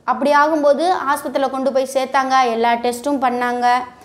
அப்படி ஆகும்போது ஆஸ்பத்திரியில் கொண்டு போய் சேர்த்தாங்க எல்லா டெஸ்ட்டும் பண்ணாங்க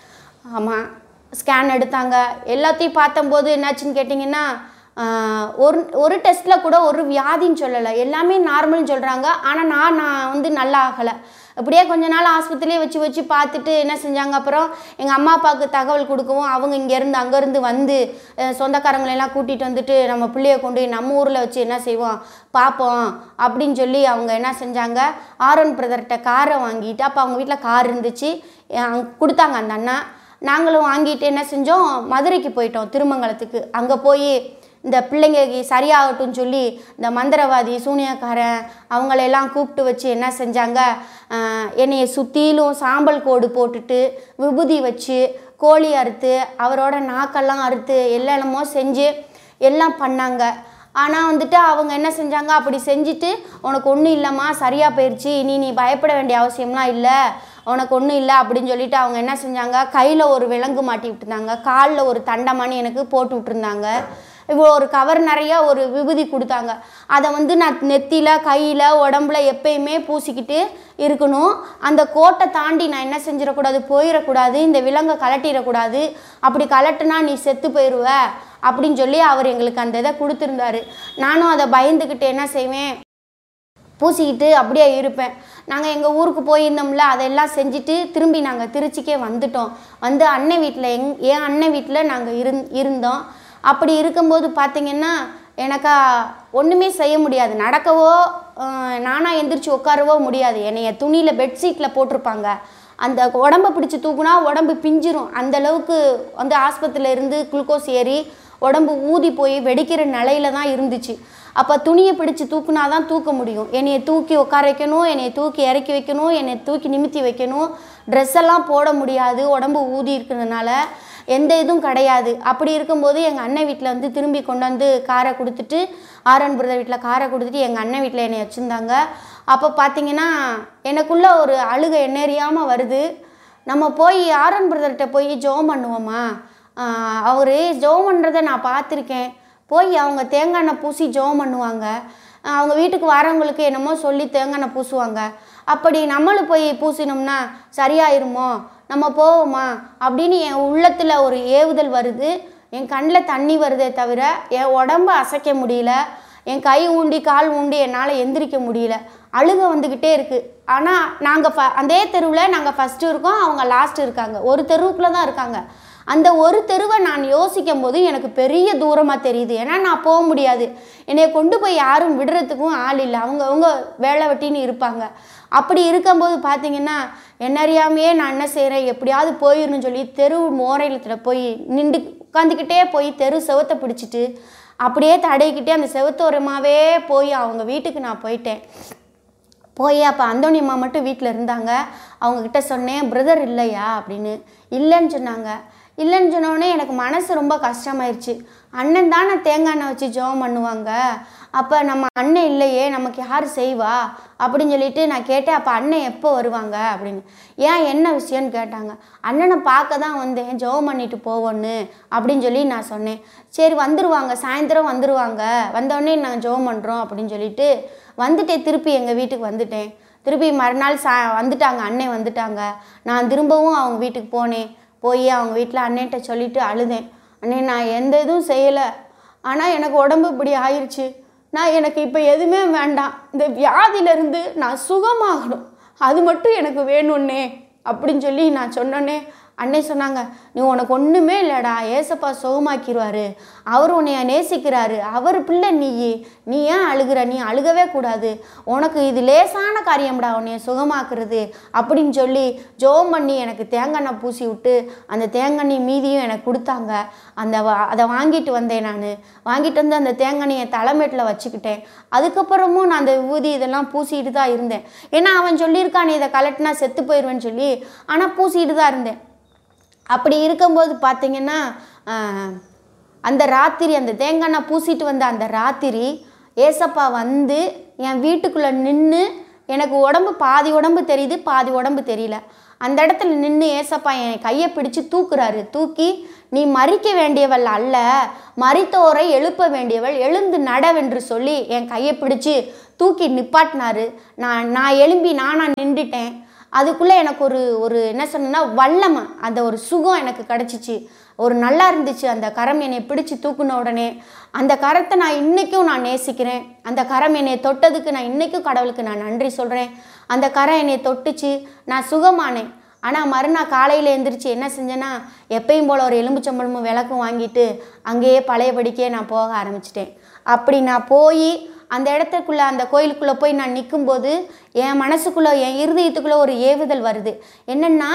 ஆமாம் ஸ்கேன் எடுத்தாங்க எல்லாத்தையும் பார்த்தம்போது என்னாச்சுன்னு கேட்டிங்கன்னா ஆஹ், ஒரு ஒரு டெஸ்ட்டில் கூட ஒரு வியாதின்னு சொல்லலை எல்லாமே நார்மல்னு சொல்கிறாங்க ஆனால் நான் நான் வந்து நல்லா ஆகலை அப்படியே கொஞ்ச நாள் ஆஸ்பத்திரியே வச்சு வச்சு பார்த்துட்டு என்ன செஞ்சாங்க அப்புறம் எங்கள் அம்மா அப்பாவுக்கு தகவல் கொடுக்கவும் அவங்க இங்கேருந்து அங்கேருந்து வந்து அஹ், சொந்தக்காரங்களெல்லாம் கூட்டிகிட்டு வந்துட்டு நம்ம பிள்ளைய கொண்டு போய் நம்ம ஊரில் வச்சு என்ன செய்வோம் பார்ப்போம் அப்படின்னு சொல்லி அவங்க என்ன செஞ்சாங்க ஆரோன் பிரதர்கிட்ட காரை வாங்கிட்டு அப்போ அவங்க வீட்டில் கார் இருந்துச்சு அஹ், கொடுத்தாங்க அந்த அண்ணா நாங்களும் வாங்கிட்டு என்ன செஞ்சோம் மதுரைக்கு போயிட்டோம் திருமங்கலத்துக்கு அங்கே போய் இந்த பிள்ளைங்களுக்கு சரியாகட்டும்னு சொல்லி இந்த மந்திரவாதி சூனியக்காரன் அவங்களெல்லாம் கூப்பிட்டு வச்சு என்ன செஞ்சாங்க ஆஹ், என்னைய சுற்றிலும் சாம்பல் கோடு போட்டுட்டு விபூதி வச்சு கோழி அறுத்து அவரோட நாக்கெல்லாம் அறுத்து எல்லாமோ செஞ்சு எல்லாம் பண்ணாங்க ஆனால் வந்துட்டு அவங்க என்ன செஞ்சாங்க அப்படி செஞ்சுட்டு உனக்கு ஒன்றும் இல்லைம்மா சரியாக போயிடுச்சு இனி நீ பயப்பட வேண்டிய அவசியம்லாம் இல்லை உனக்கு ஒன்றும் இல்லை அப்படின்னு சொல்லிட்டு அவங்க என்ன செஞ்சாங்க கையில் ஒரு விலங்கு மாட்டி விட்டுருந்தாங்க காலில் ஒரு தண்டமானி எனக்கு போட்டு விட்டுருந்தாங்க இவ்வளோ ஒரு கவர் நிறைய ஒரு விபூதி கொடுத்தாங்க அதை வந்து நான் நெத்தியில் கையில் உடம்புல எப்பயுமே பூசிக்கிட்டு இருக்கணும் அந்த கோட்டை தாண்டி நான் என்ன செஞ்சிடக்கூடாது போயிடக்கூடாது இந்த விலங்கை கலட்டிடக்கூடாது அப்படி கலட்டுனா நீ செத்து போயிடுவ அப்படின்னு சொல்லி அவர் எங்களுக்கு அந்த இதை கொடுத்துருந்தாரு நானும் அதை பயந்துக்கிட்டு என்ன செய்வேன் பூசிக்கிட்டு அப்படியே இருப்பேன் நாங்கள் எங்கள் ஊருக்கு போயிருந்தோம்ல அதெல்லாம் செஞ்சுட்டு திரும்பி நாங்கள் திருச்சிக்கே வந்துட்டோம் வந்து அண்ணன் வீட்டில் எங் என் அண்ணன் வீட்டில் நாங்கள் இருந் இருந்தோம் அப்படி இருக்கும்போது பார்த்தீங்கன்னா எனக்கா ஒன்றுமே செய்ய முடியாது நடக்கவோ அஹ், நானா எந்திரிச்சு உட்காரவோ முடியாது என்னைய துணியில் பெட்ஷீட்டில் போட்டிருப்பாங்க அந்த உடம்பை பிடிச்சி தூக்குனா உடம்பு பிஞ்சிரும் அந்த அளவுக்கு வந்து ஆஸ்பத்திரியில் இருந்து குளுக்கோஸ் ஏறி உடம்பு ஊதி போய் வெடிக்கிற நிலையில தான் இருந்துச்சு அப்போ துணியை பிடிச்சு தூக்குனா தான் தூக்க முடியும் என்னைய தூக்கி உட்கார வைக்கணும் என்னைய தூக்கி இறக்கி வைக்கணும் என்னைய தூக்கி நிமித்தி வைக்கணும் ட்ரெஸ் எல்லாம் போட முடியாது உடம்பு ஊதி இருக்கிறதுனால எந்த இதுவும் கிடையாது அப்படி இருக்கும்போது எங்கள் அண்ணன் வீட்டில் வந்து திரும்பி கொண்டு வந்து காரை கொடுத்துட்டு ஆரன் பிரதர் வீட்டில் காரை கொடுத்துட்டு எங்கள் அண்ணன் வீட்டில் என்னை வச்சுருந்தாங்க அப்போ பார்த்தீங்கன்னா எனக்குள்ள ஒரு அழுகை எண்ணெறியாமல் வருது நம்ம போய் ஆரன் பிரதர்கிட்ட போய் ஜோம் பண்ணுவோமா அவர் ஜோம் பண்ணுறதை நான் பார்த்துருக்கேன் போய் அவங்க தேங்காய் எண்ணெய் பூசி ஜோம் பண்ணுவாங்க ஆஹ் அவங்க வீட்டுக்கு வரவங்களுக்கு என்னமோ சொல்லி தேங்காய் எண்ணெய் பூசுவாங்க அப்படி நம்மளும் போய் பூசினோம்னா சரியாயிருமோ நம்ம போவோமா அப்படின்னு என் உள்ளத்தில் ஒரு ஏவுதல் வருது என் கண்ணில் தண்ணி வருதே தவிர என் உடம்ப அசைக்க முடியல என் கை ஊண்டி கால் ஊண்டி என்னால் எந்திரிக்க முடியல அழுக வந்துக்கிட்டே இருக்குது ஆனால் நாங்கள் ஃப அதே தெருவில் நாங்கள் ஃபஸ்ட்டு இருக்கோம் அவங்க லாஸ்ட் இருக்காங்க ஒரு தெருவுக்குள்ளே தான் இருக்காங்க அந்த ஒரு தெருவை நான் யோசிக்கும் போது எனக்கு பெரிய தூரமாக தெரியுது ஏன்னா நான் போக முடியாது என்னை கொண்டு போய் யாரும் விடுறதுக்கும் ஆள் இல்லை அவங்க அவங்க வேலை வெட்டின்னு இருப்பாங்க அப்படி இருக்கும்போது பார்த்தீங்கன்னா என்ன அறியாமையே நான் என்ன செய்கிறேன் எப்படியாவது போயிடணும்னு சொல்லி தெரு மோரையில் போய் நின்று உட்காந்துக்கிட்டே போய் தெரு செவத்தை பிடிச்சிட்டு அப்படியே தடைக்கிட்டே அந்த செவத்தோரமாகவே போய் அவங்க வீட்டுக்கு நான் போயிட்டேன் போய் அப்போ அந்தோணி அம்மா மட்டும் வீட்டில் இருந்தாங்க அவங்கக்கிட்ட சொன்னேன் பிரதர் இல்லையா அப்படின்னு இல்லைன்னு சொன்னாங்க இல்லைன்னு சொன்னோடனே எனக்கு மனசு ரொம்ப கஷ்டமாயிருச்சு அண்ணன் தானே தேங்காய் எண்ணெய் வச்சு ஜெபம் பண்ணுவாங்க அப்போ நம்ம அண்ணன் இல்லையே நமக்கு யார் செய்வா அப்படின்னு சொல்லிட்டு நான் கேட்டேன் அப்போ அண்ணன் எப்போ வருவாங்க அப்படின்னு ஏன் என்ன விஷயம்னு கேட்டாங்க அண்ணனை பார்க்க தான் வந்தேன் ஜெபம் பண்ணிட்டு போவோன்னு அப்படின்னு சொல்லி நான் சொன்னேன் சரி வந்துருவாங்க சாயந்தரம் வந்துருவாங்க வந்தோடனே நாங்கள் ஜெபம் பண்ணுறோம் அப்படின்னு சொல்லிட்டு வந்துட்டேன் திருப்பி எங்கள் வீட்டுக்கு வந்துட்டேன் திருப்பி மறுநாள் சா வந்துட்டாங்க அண்ணன் வந்துட்டாங்க நான் திரும்பவும் அவங்க வீட்டுக்கு போனேன் போய் அவங்க வீட்டில் அண்ணன்ட்ட சொல்லிட்டு அழுதேன் அண்ணே நான் எந்த இதுவும் செய்யலை ஆனால் எனக்கு உடம்பு இப்படி ஆயிடுச்சு நான் எனக்கு இப்போ எதுவுமே வேண்டாம் இந்த வியாதியிலேருந்து நான் சுகமாகணும் அது மட்டும் எனக்கு வேணும்னே அப்படின்னு சொல்லி நான் சொன்னோன்னே அன்னை சொன்னாங்க நீ உனக்கு ஒன்றுமே இல்லைடா ஏசப்பா சுகமாக்கிடுவாரு அவர் உன்னைய நேசிக்கிறாரு அவர் பிள்ளை நீ நீ ஏன் அழுகிற நீ அழுகவே கூடாது உனக்கு இது லேசான காரியம்டா உன்னைய சுகமாக்குறது அப்படின்னு சொல்லி ஜோம் பண்ணி எனக்கு தேங்காய் எண்ணெய் பூசி விட்டு அந்த தேங்காய் எண்ணெய் மீதியும் எனக்கு கொடுத்தாங்க அந்த வா- அதை வாங்கிட்டு வந்தேன் நான் வாங்கிட்டு வந்து அந்த தேங்காய் எண்ணெயை தலைமேட்டில் வச்சுக்கிட்டேன் அதுக்கப்புறமும் நான் அந்த விபூதி இதெல்லாம் பூசிட்டு தான் இருந்தேன் ஏன்னா அவன் சொல்லியிருக்கான் நீ இதை கலட்டினா செத்து போயிடுவேன்னு சொல்லி ஆனால் பூசிட்டு தான் இருந்தேன் அப்படி இருக்கும்போது பார்த்தீங்கன்னா ஆஹ், அந்த ராத்திரி அந்த தேங்காய் எண்ணெய் பூசிட்டு வந்த அந்த ராத்திரி ஏசப்பா வந்து என் வீட்டுக்குள்ளே நின்று எனக்கு உடம்பு பாதி உடம்பு தெரியுது பாதி உடம்பு தெரியல அந்த இடத்துல நின்று ஏசப்பா என் கையை பிடிச்சு தூக்குறாரு தூக்கி நீ மறிக்க வேண்டியவள் அல்ல மறித்தோரை எழுப்ப வேண்டியவள் எழுந்து நடவென்று சொல்லி என் கையை பிடிச்சு தூக்கி நிப்பாட்டினாரு நான் நான் எழும்பி நானாக நின்றுட்டேன் அதுக்குள்ளே எனக்கு ஒரு ஒரு என்ன சொன்னா வல்லமை அந்த ஒரு சுகம் எனக்கு கிடச்சிச்சு ஒரு நல்லா இருந்துச்சு அந்த கரம் என்னை பிடிச்சு தூக்குன உடனே அந்த கரத்தை நான் இன்றைக்கும் நான் நேசிக்கிறேன் அந்த கரம் என்னை தொட்டதுக்கு நான் இன்றைக்கும் கடவுளுக்கு நான் நன்றி சொல்கிறேன் அந்த கரம் என்னை தொட்டுச்சு நான் சுகமானேன் ஆனால் மறுநாள் காலையில் எழுந்திரிச்சு என்ன செஞ்சேன்னா எப்பயும் போல் ஒரு எலும்புச்சம்பளமும் விளக்கும் வாங்கிட்டு அங்கேயே பழையபடிக்கே நான் போக ஆரம்பிச்சிட்டேன் அப்படி நான் போய் அந்த இடத்துக்குள்ளே அந்த கோயிலுக்குள்ளே போய் நான் நிற்கும்போது என் மனசுக்குள்ளே என் இருதயத்துக்குள்ளே ஒரு ஏவுதல் வருது என்னென்னா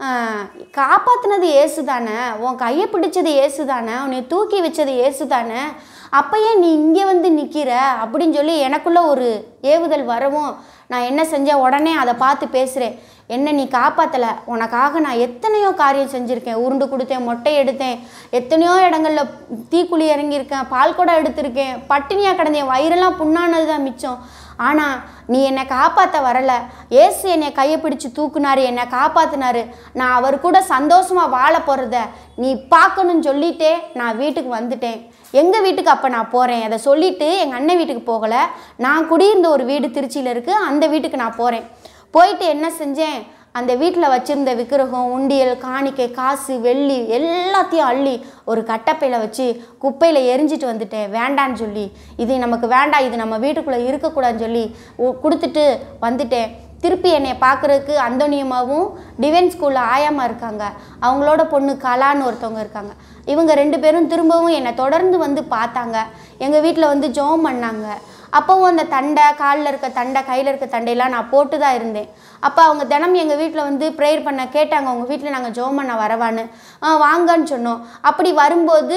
காப்பாற்றினது ஏசு தானே உன் கையை பிடிச்சது ஏசு தானே உன்னை தூக்கி வச்சது ஏசு தானே அப்போ ஏன் நீ இங்கே வந்து நிற்கிற அப்படின்னு சொல்லி எனக்குள்ளே ஒரு ஏவுதல் வரவும் நான் என்ன செஞ்சேன் உடனே அதை பார்த்து பேசுகிறேன் என்ன நீ காப்பாற்றலை உனக்காக நான் எத்தனையோ காரியம் செஞ்சுருக்கேன் உருண்டு கொடுத்தேன் மொட்டை எடுத்தேன் எத்தனையோ இடங்களில் தீக்குழி இறங்கியிருக்கேன் பால் குடம் எடுத்திருக்கேன் பட்டினியாக கிடந்தேன் வயிறெல்லாம் புண்ணானது தான் மிச்சம் ஆனால் நீ என்னை காப்பாற்ற வரலை ஏசு என்னை கையை பிடிச்சு தூக்குனாரு என்னை காப்பாற்றினாரு நான் அவர் கூட சந்தோஷமாக வாழ போகிறத நீ பார்க்கணும்னு சொல்லிட்டே நான் வீட்டுக்கு வந்துட்டேன் எங்கள் வீட்டுக்கு அப்போ நான் போகிறேன் அதை சொல்லிவிட்டு எங்கள் அண்ணன் வீட்டுக்கு போகலை நான் குடியிருந்த ஒரு வீடு திருச்சியில் இருக்குது அந்த வீட்டுக்கு நான் போகிறேன் போயிட்டு என்ன செஞ்சேன் அந்த வீட்டில் வச்சுருந்த விக்கிரகம் உண்டியல் காணிக்கை காசு வெள்ளி எல்லாத்தையும் அள்ளி ஒரு கட்டப்பையில் வச்சு குப்பையில் எரிஞ்சிட்டு வந்துட்டேன் வேண்டான்னு சொல்லி இது நமக்கு வேண்டாம் இது நம்ம வீட்டுக்குள்ளே இருக்கக்கூடாதுன்னு சொல்லி உ- கொடுத்துட்டு வந்துட்டேன் திருப்பி என்னை பார்க்குறதுக்கு அந்தோனியமாவும் டிவைன் ஸ்கூலில் ஆயாமா இருக்காங்க அவங்களோட பொண்ணு கலான்னு ஒருத்தவங்க இருக்காங்க இவங்க ரெண்டு பேரும் திரும்பவும் என்னை தொடர்ந்து வந்து பார்த்தாங்க எங்கள் வீட்டில் வந்து ஜெபம் பண்ணாங்க அப்போவும் அந்த தண்டை காலில் இருக்க தண்டை கையில் இருக்க தண்டையெல்லாம் நான் போட்டு தான் இருந்தேன் அப்போ அவங்க தினம் எங்கள் வீட்டில் வந்து ப்ரேயர் பண்ண கேட்டாங்க உங்கள் வீட்டில் நாங்கள் ஜெபம் பண்ண வரவான்னு "ஆ, வாங்கன்னு சொன்னோம் அப்படி வரும்போது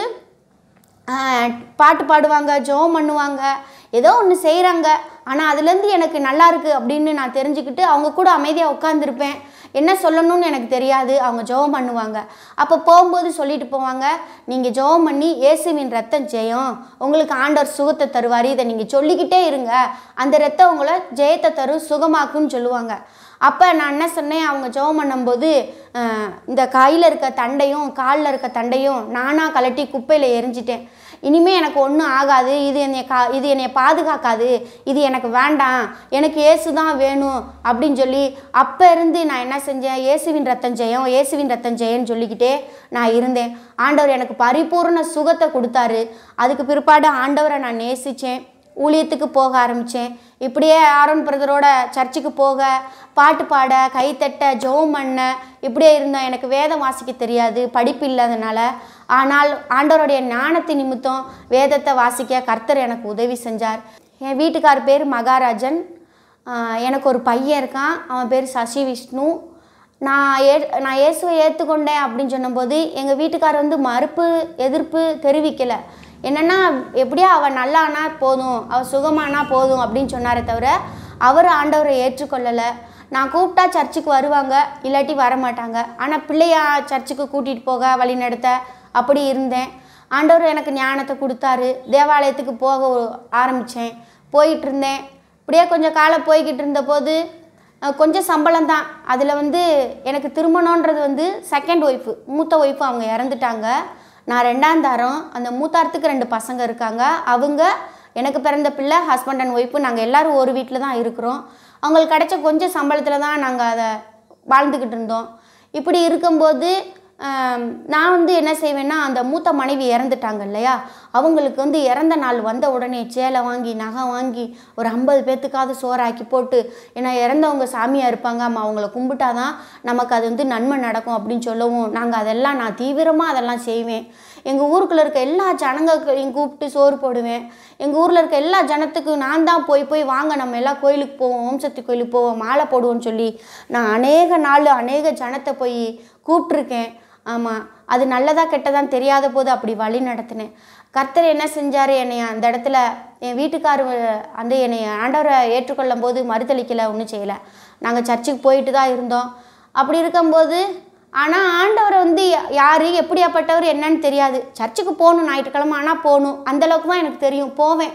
ஆஹ், பாட்டு பாடுவாங்க ஜெபம் பண்ணுவாங்க ஏதோ ஒன்று செய்கிறாங்க ஆனால் அதுலேருந்து எனக்கு நல்லா இருக்கு அப்படின்னு நான் தெரிஞ்சுக்கிட்டு அவங்க கூட அமைதியாக உட்காந்துருப்பேன் என்ன சொல்லணும்னு எனக்கு தெரியாது அவங்க ஜெபம் பண்ணுவாங்க அப்போ போகும்போது சொல்லிட்டு போவாங்க நீங்கள் ஜெபம் பண்ணி இயேசுவின் ரத்தம் ஜெயம் உங்களுக்கு ஆண்டவர் சுகத்தை தருவார் இதை நீங்கள் சொல்லிக்கிட்டே இருங்க அந்த ரத்தம் உங்களை ஜெயத்தை தரும் சுகமாக்குன்னு சொல்லுவாங்க அப்போ நான் என்ன சொன்னேன் அவங்க ஜெபம் பண்ணும்போது அஹ், இந்த கையில் இருக்க தண்டையும் காலில் இருக்க தண்டையும் நானாக கலட்டி குப்பையில் எரிஞ்சிட்டேன் இனிமே எனக்கு ஒன்றும் ஆகாது இது என்னை கா இது என்னை பாதுகாக்காது இது எனக்கு வேண்டாம் எனக்கு இயேசு தான் வேணும் அப்படின்னு சொல்லி அப்போ இருந்து நான் என்ன செஞ்சேன் இயேசுவின் ரத்தம் ஜெயம் இயேசுவின் ரத்தம் ஜெயம்னு சொல்லிக்கிட்டே நான் இருந்தேன் ஆண்டவர் எனக்கு பரிபூர்ண சுகத்தை கொடுத்தாரு அதுக்கு பிற்பாடு ஆண்டவரை நான் நேசித்தேன் ஊழியத்துக்கு போக ஆரம்பித்தேன் இப்படியே ஆரோன் பிரதரோட சர்ச்சுக்கு போக பாட்டு பாட கைத்தட்ட ஜெபம் பண்ண இப்படியே இருந்தோம் எனக்கு வேதம் வாசிக்க தெரியாது படிப்பு இல்லாதனால ஆனால் ஆண்டவருடைய ஞானத்து நிமித்தம் வேதத்தை வாசிக்க கர்த்தர் எனக்கு உதவி செஞ்சார் என் வீட்டுக்கார் பேர் மகாராஜன் ஆஹ் எனக்கு ஒரு பையன் இருக்கான் அவன் பேர் சசி விஷ்ணு நான் ஏ நான் இயேசுவை ஏற்றுக்கொண்டேன் அப்படின்னு சொன்னபோது எங்கள் வீட்டுக்காரர் வந்து மறுப்பு எதிர்ப்பு தெரிவிக்கலை என்னென்னா எப்படியோ அவள் நல்லானா போதும் அவள் சுகமானா போதும் அப்படின்னு சொன்னாரே தவிர அவர் ஆண்டவரை ஏற்றுக்கொள்ளலை நான் கூப்பிட்டா சர்ச்சுக்கு வருவாங்க இல்லாட்டி வரமாட்டாங்க ஆனால் பிள்ளையா சர்ச்சுக்கு கூட்டிகிட்டு போக வழி நடத்த அப்படி இருந்தேன் ஆண்டவர் எனக்கு ஞானத்தை கொடுத்தாரு தேவாலயத்துக்கு போக ஆரம்பித்தேன் போயிட்டு இருந்தேன் இப்படியே கொஞ்சம் காலம் போய்கிட்டு இருந்தபோது அஹ், கொஞ்சம் சம்பளம் தான் அதில் வந்து எனக்கு திருமணன்றது வந்து செகண்ட் ஒய்ஃபு மூத்த ஒய்ஃபு அவங்க இறந்துட்டாங்க நான் ரெண்டாம் தாரம் அந்த மூத்தாரத்துக்கு ரெண்டு பசங்க இருக்காங்க அவங்க எனக்கு பிறந்த பிள்ளை ஹஸ்பண்ட் அண்ட் ஒய்ஃபு நாங்கள் எல்லாரும் ஒரு வீட்டில் தான் இருக்கிறோம் அவங்களுக்கு கிடைச்ச கொஞ்சம் சம்பளத்தில் தான் நாங்கள் அதை வாழ்ந்துக்கிட்டு இருந்தோம் இப்படி இருக்கும்போது ஆம், நான் வந்து என்ன செய்வேன்னா அந்த மூத்த மனைவி இறந்துட்டாங்க இல்லையா அவங்களுக்கு வந்து இறந்த நாள் வந்த உடனே சேலை வாங்கி நகை வாங்கி ஒரு ஐம்பது பேர்த்துக்காவது சோறாக்கி போட்டு ஏன்னா இறந்தவங்க சாமியாக இருப்பாங்க அம்மா அவங்கள கும்பிட்டாதான் நமக்கு அது வந்து நன்மை நடக்கும் அப்படின்னு சொல்லவும் நாங்கள் அதெல்லாம் நான் தீவிரமாக அதெல்லாம் செய்வேன் எங்கள் ஊருக்குள்ளே இருக்க எல்லா ஜனங்களையும் கூப்பிட்டு சோறு போடுவேன் எங்கள் ஊரில் இருக்க எல்லா ஜனத்துக்கும் நான் தான் போய் போய் வாங்க நம்ம எல்லாம் கோயிலுக்கு போவோம் ஓம் சக்தி கோயிலுக்கு போவோம் மாலை போடுவோம்னு சொல்லி நான் அநேக நாள் அநேக ஜனத்தை போய் கூப்பிட்ருக்கேன் ஆமாம் அது நல்லதா கெட்டதான்னு தெரியாத போது அப்படி வழி நடத்தினேன் கர்த்தர் என்ன செஞ்சார் என்னை அந்த இடத்துல என் வீட்டுக்காரர் அந்த என்னை ஆண்டவரை ஏற்றுக்கொள்ளும் போது மறுதளிக்கலை ஒன்றும் செய்யலை நாங்கள் சர்ச்சுக்கு போயிட்டு தான் இருந்தோம் அப்படி இருக்கும்போது ஆனால் ஆண்டவர் வந்து யார் எப்படியாப்பட்டவர் என்னன்னு தெரியாது சர்ச்சுக்கு போகணும் ஞாயிற்றுக்கிழமை ஆனால் போகணும் அந்தளவுக்கு தான் எனக்கு தெரியும் போவேன்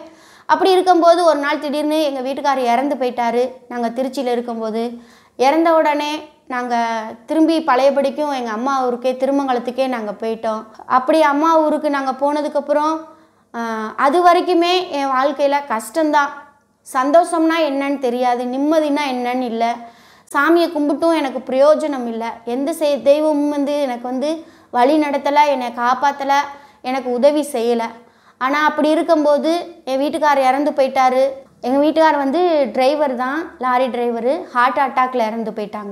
அப்படி இருக்கும்போது ஒரு நாள் திடீர்னு எங்கள் வீட்டுக்காரர் இறந்து போயிட்டாரு நாங்கள் திருச்சியில் இருக்கும்போது இறந்த உடனே நாங்கள் திரும்பி பழையபடிக்கும் எங்கள் அம்மா ஊருக்கே திருமங்கலத்துக்கே நாங்கள் போயிட்டோம் அப்படி அம்மா ஊருக்கு நாங்கள் போனதுக்கப்புறம் ஆஹ், அது வரைக்குமே என் வாழ்க்கையில் கஷ்டம்தான் சந்தோஷம்னா என்னன்னு தெரியாது நிம்மதினா என்னன்னு இல்லை சாமியை கும்பிட்டும் எனக்கு பிரயோஜனம் இல்லை எந்த செய் தெய்வமும் வந்து எனக்கு வந்து வழி நடத்தலை என்னை காப்பாற்றலை எனக்கு உதவி செய்யலை ஆனால் அப்படி இருக்கும்போது என் வீட்டுக்காரர் இறந்து போயிட்டாரு எங்கள் வீட்டுக்காரர் வந்து டிரைவர் தான் லாரி டிரைவரு ஹார்ட் அட்டாக்ல இறந்து போயிட்டாங்க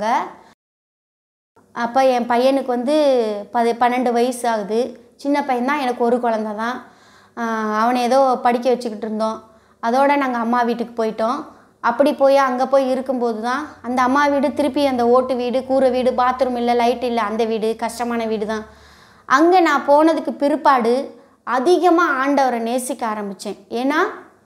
அப்போ என் பையனுக்கு வந்து பது பன்னெண்டு வயசு ஆகுது சின்ன பையன் தான் எனக்கு ஒரு குழந்த தான் ஆஹ் அவனை ஏதோ படிக்க வச்சுக்கிட்டு இருந்தோம் அதோட நாங்கள் அம்மா வீட்டுக்கு போயிட்டோம் அப்படி போய் அங்கே போய் இருக்கும்போது தான் அந்த அம்மா வீடு திருப்பி அந்த ஓட்டு வீடு கூரை வீடு பாத்ரூம் இல்லை லைட் இல்லை அந்த வீடு கஷ்டமான வீடு தான் அங்கே நான் போனதுக்கு பிற்பாடு அதிகமாக ஆண்டவரை நேசிக்க ஆரம்பித்தேன் ஏன்னா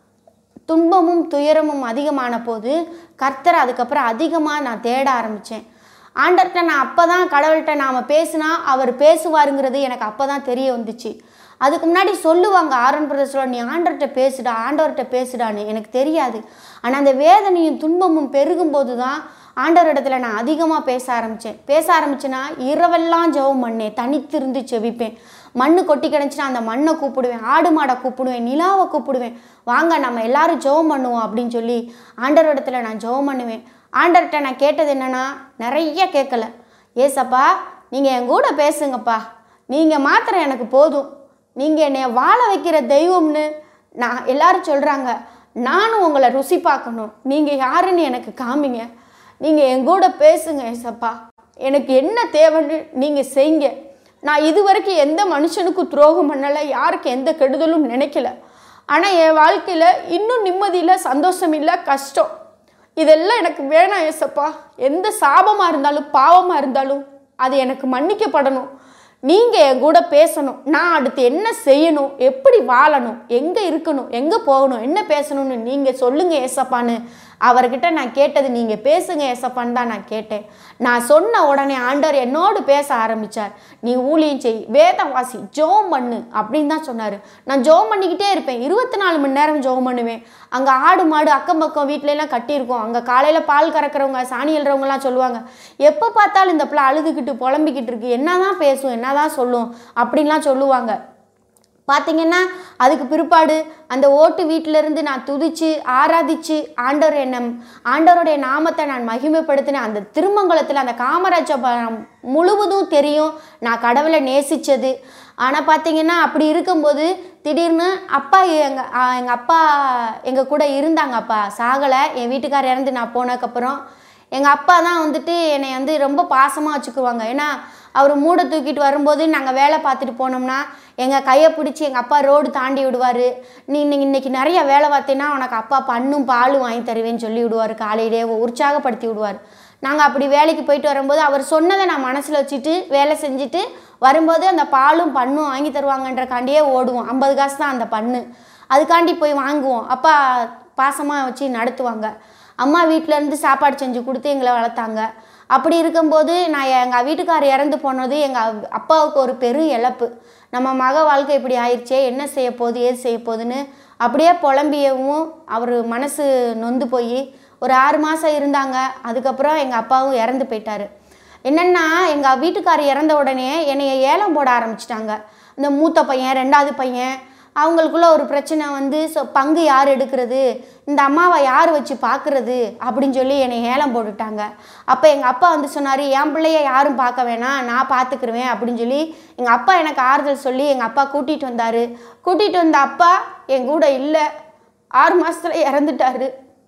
துன்பமும் துயரமும் அதிகமான போது கர்த்தர் அதுக்கப்புறம் அதிகமாக நான் தேட ஆரம்பித்தேன் ஆண்டர்கிட்ட நான் அப்போ தான் கடவுள்கிட்ட நாம் பேசினா அவர் பேசுவாருங்கிறது எனக்கு அப்போ தான் தெரிய வந்துச்சு அதுக்கு முன்னாடி சொல்லுவாங்க ஆரன் பிரதேசத்தில் நீ ஆண்டவர்கிட்ட பேசுடா ஆண்டவர்கிட்ட பேசுடான்னு எனக்கு தெரியாது ஆனால் அந்த வேதனையும் துன்பமும் பெருகும்போது தான் ஆண்டவரிடத்துல நான் அதிகமாக பேச ஆரம்பித்தேன் பேச ஆரம்பிச்சேன்னா இரவெல்லாம் ஜெபம் பண்ணேன் தனித்திருந்து செபிப்பேன் மண்ணு கொட்டி கிடந்துச்சுன்னா அந்த மண்ணை கூப்பிடுவேன் ஆடு மாடை கூப்பிடுவேன் நிலாவை கூப்பிடுவேன் வாங்க நம்ம எல்லாரும் ஜெபம் பண்ணுவோம் அப்படின்னு சொல்லி ஆண்டவரிடத்துல நான் ஜெபம் பண்ணுவேன் ஆண்டவர்கிட்ட நான் கேட்டது என்னன்னா நிறைய கேட்கல ஏசப்பா நீங்கள் என் கூட பேசுங்கப்பா நீங்கள் மாத்திரம் எனக்கு போதும் நீங்கள் என்னை வாழ வைக்கிற தெய்வம்னு நான் எல்லாரும் சொல்கிறாங்க நானும் உங்களை ருசி பார்க்கணும் நீங்கள் யாருன்னு எனக்கு காமிங்க நீங்கள் என் கூட பேசுங்க ஏசப்பா எனக்கு என்ன தேவைன்னு நீங்கள் செய்யுங்க நான் இது வரைக்கும் எந்த மனுஷனுக்கும் துரோகம் பண்ணலை யாருக்கு எந்த கெடுதலும் நினைக்கல ஆனால் என் வாழ்க்கையில் இன்னும் நிம்மதியில் சந்தோஷம் இல்லை கஷ்டம் இதெல்லாம் எனக்கு வேணாம் ஏசப்பா எந்த சாபமாக இருந்தாலும் பாவமாக இருந்தாலும் அது எனக்கு மன்னிக்கப்படணும் நீங்கள் என் கூட பேசணும் நான் அடுத்து என்ன செய்யணும் எப்படி வாழணும் எங்கே இருக்கணும் எங்கே போகணும் என்ன பேசணும்னு நீங்கள் சொல்லுங்கள் ஏசப்பான்னு அவர்கிட்ட நான் கேட்டது நீங்கள் பேசுங்க ஏசப்பான்னு தான் நான் கேட்டேன் நான் சொன்ன உடனே ஆண்டவர் என்னோடு பேச ஆரம்பித்தார் நீ ஊழியம் செய் வேதம் வாசி ஜோம் பண்ணு அப்படின்னு தான் சொன்னார் நான் ஜோம் பண்ணிக்கிட்டே இருப்பேன் இருபத்தி நாலு மணி நேரம் ஜோம் பண்ணுவேன் அங்கே ஆடு மாடு அக்கம் பக்கம் வீட்ல எல்லாம் கட்டியிருக்கோம் அங்கே காலையில் பால் கறக்கிறவங்க சாணி எழுறவங்கலாம் சொல்லுவாங்க எப்போ பார்த்தாலும் இந்த பிள்ளை அழுதுகிட்டு புலம்பிக்கிட்டு இருக்கு என்னதான் பேசும் என்னதான் சொல்லும் அப்படின்லாம் சொல்லுவாங்க பார்த்தீங்கன்னா அதுக்கு பிற்பாடு அந்த ஓட்டு வீட்டிலேருந்து நான் துதிச்சு ஆராதிச்சு ஆண்டவர் என்ன ஆண்டவருடைய நாமத்தை நான் மகிமைப்படுத்தினேன் அந்த திருமங்கலத்தில் அந்த காமராஜபுரம் முழுவதும் தெரியும் நான் கடவுளை நேசித்தது ஆனால் பார்த்தீங்கன்னா அப்படி இருக்கும்போது திடீர்னு அப்பா எங்கள் எங்கள் அப்பா எங்கள் கூட இருந்தாங்க அப்பா சாகலை என் வீட்டுக்காரர் இறந்து நான் போனதுக்கப்புறம் எங்கள் அப்பா தான் வந்துட்டு என்னை வந்து ரொம்ப பாசமாக வச்சுக்குவாங்க ஏன்னா அவர் மூடை தூக்கிட்டு வரும்போது நாங்கள் வேலை பார்த்துட்டு போனோம்னா எங்கள் கையை பிடிச்சி எங்கள் அப்பா ரோடு தாண்டி விடுவார் நீ இன்னைக்கு இன்னைக்கு நிறைய வேலை பார்த்தீங்கன்னா உனக்கு அப்பா பண்ணும் பாலும் வாங்கி தருவேன்னு சொல்லி விடுவார் காலையிலே உற்சாகப்படுத்தி விடுவார் நாங்கள் அப்படி வேலைக்கு போயிட்டு வரும்போது அவர் சொன்னதை நான் மனசில் வச்சுட்டு வேலை செஞ்சுட்டு வரும்போது அந்த பாலும் பண்ணும் வாங்கி தருவாங்கன்றக்காண்டியே ஓடுவோம் ஐம்பது காசு தான் அந்த பண்ணு அதுக்காண்டி போய் வாங்குவோம் அப்பா பாசமாக வச்சு நடத்துவாங்க அம்மா வீட்ல இருந்து சாப்பாடு செஞ்சு கொடுத்து எங்களை வளர்த்தாங்க அப்படி இருக்கும்போது நான் எங்கள் வீட்டுக்காரர் இறந்து போனது எங்கள் அப்பாவுக்கு ஒரு பெரும் இழப்பு நம்ம மக வாழ்க்கை இப்படி ஆயிடுச்சே என்ன செய்ய போகுது ஏது செய்ய போகுதுன்னு அப்படியே புலம்பியவும் அவர் மனசு நொந்து போய் ஒரு ஆறு மாதம் இருந்தாங்க அதுக்கப்புறம் எங்கள் அப்பாவும் இறந்து போயிட்டாரு என்னென்னா எங்கள் வீட்டுக்காரர் இறந்த உடனே என்னைய ஏலம் போட ஆரம்பிச்சிட்டாங்க இந்த மூத்த பையன் ரெண்டாவது பையன் அவங்களுக்குள்ள ஒரு பிரச்சனை வந்து ஸோ பங்கு யார் எடுக்கிறது இந்த அம்மாவை யார் வச்சு பார்க்குறது அப்படின்னு சொல்லி என்னை ஏலம் போட்டுட்டாங்க அப்போ எங்கள் அப்பா வந்து சொன்னார் என் பிள்ளைய யாரும் பார்க்க வேணாம் நான் பார்த்துக்கிருவேன் அப்படின்னு சொல்லி எங்கள் அப்பா எனக்கு ஆறுதல் சொல்லி எங்கள் அப்பா கூட்டிகிட்டு வந்தார் கூட்டிகிட்டு வந்த அப்பா என் கூட இல்லை ஆறு மாதத்துல இறந்துட்டாரு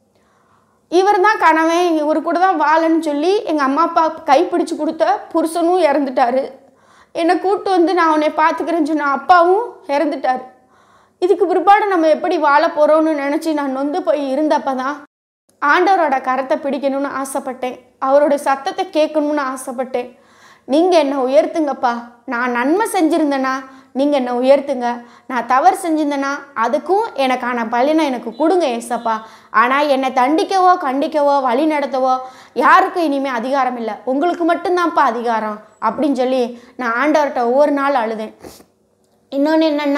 இவர் தான் கணவன் இவர் கூட தான் வாழன்னு சொல்லி எங்கள் அம்மா அப்பா கைப்பிடிச்சு கொடுத்த புருஷனும் இறந்துட்டாரு என்னை கூப்பிட்டு வந்து நான் உன்னை பார்த்துக்கிறேன்னு சொன்ன அப்பாவும் இறந்துட்டார் இதுக்கு பிற்பாடு நம்ம எப்படி வாழ போகிறோம்னு நினச்சி நான் நொந்து போய் இருந்தப்ப தான் ஆண்டவரோட கரத்தை பிடிக்கணும்னு ஆசைப்பட்டேன் அவரோட சத்தத்தை கேட்கணும்னு ஆசைப்பட்டேன் நீங்கள் என்னை உயர்த்துங்கப்பா நான் நன்மை செஞ்சுருந்தேனா நீங்கள் என்னை உயர்த்துங்க நான் தவறு செஞ்சிருந்தேனா அதுக்கும் எனக்கான பலனை எனக்கு கொடுங்க ஏசப்பா ஆனால் என்னை தண்டிக்கவோ கண்டிக்கவோ வழி நடத்தவோ யாருக்கும் இனிமேல் அதிகாரம் இல்லை உங்களுக்கு மட்டும்தான்ப்பா அதிகாரம் அப்படின்னு சொல்லி நான் ஆண்டவர்கிட்ட ஒவ்வொரு நாள் அழுதேன் இன்னொன்று என்னென்னா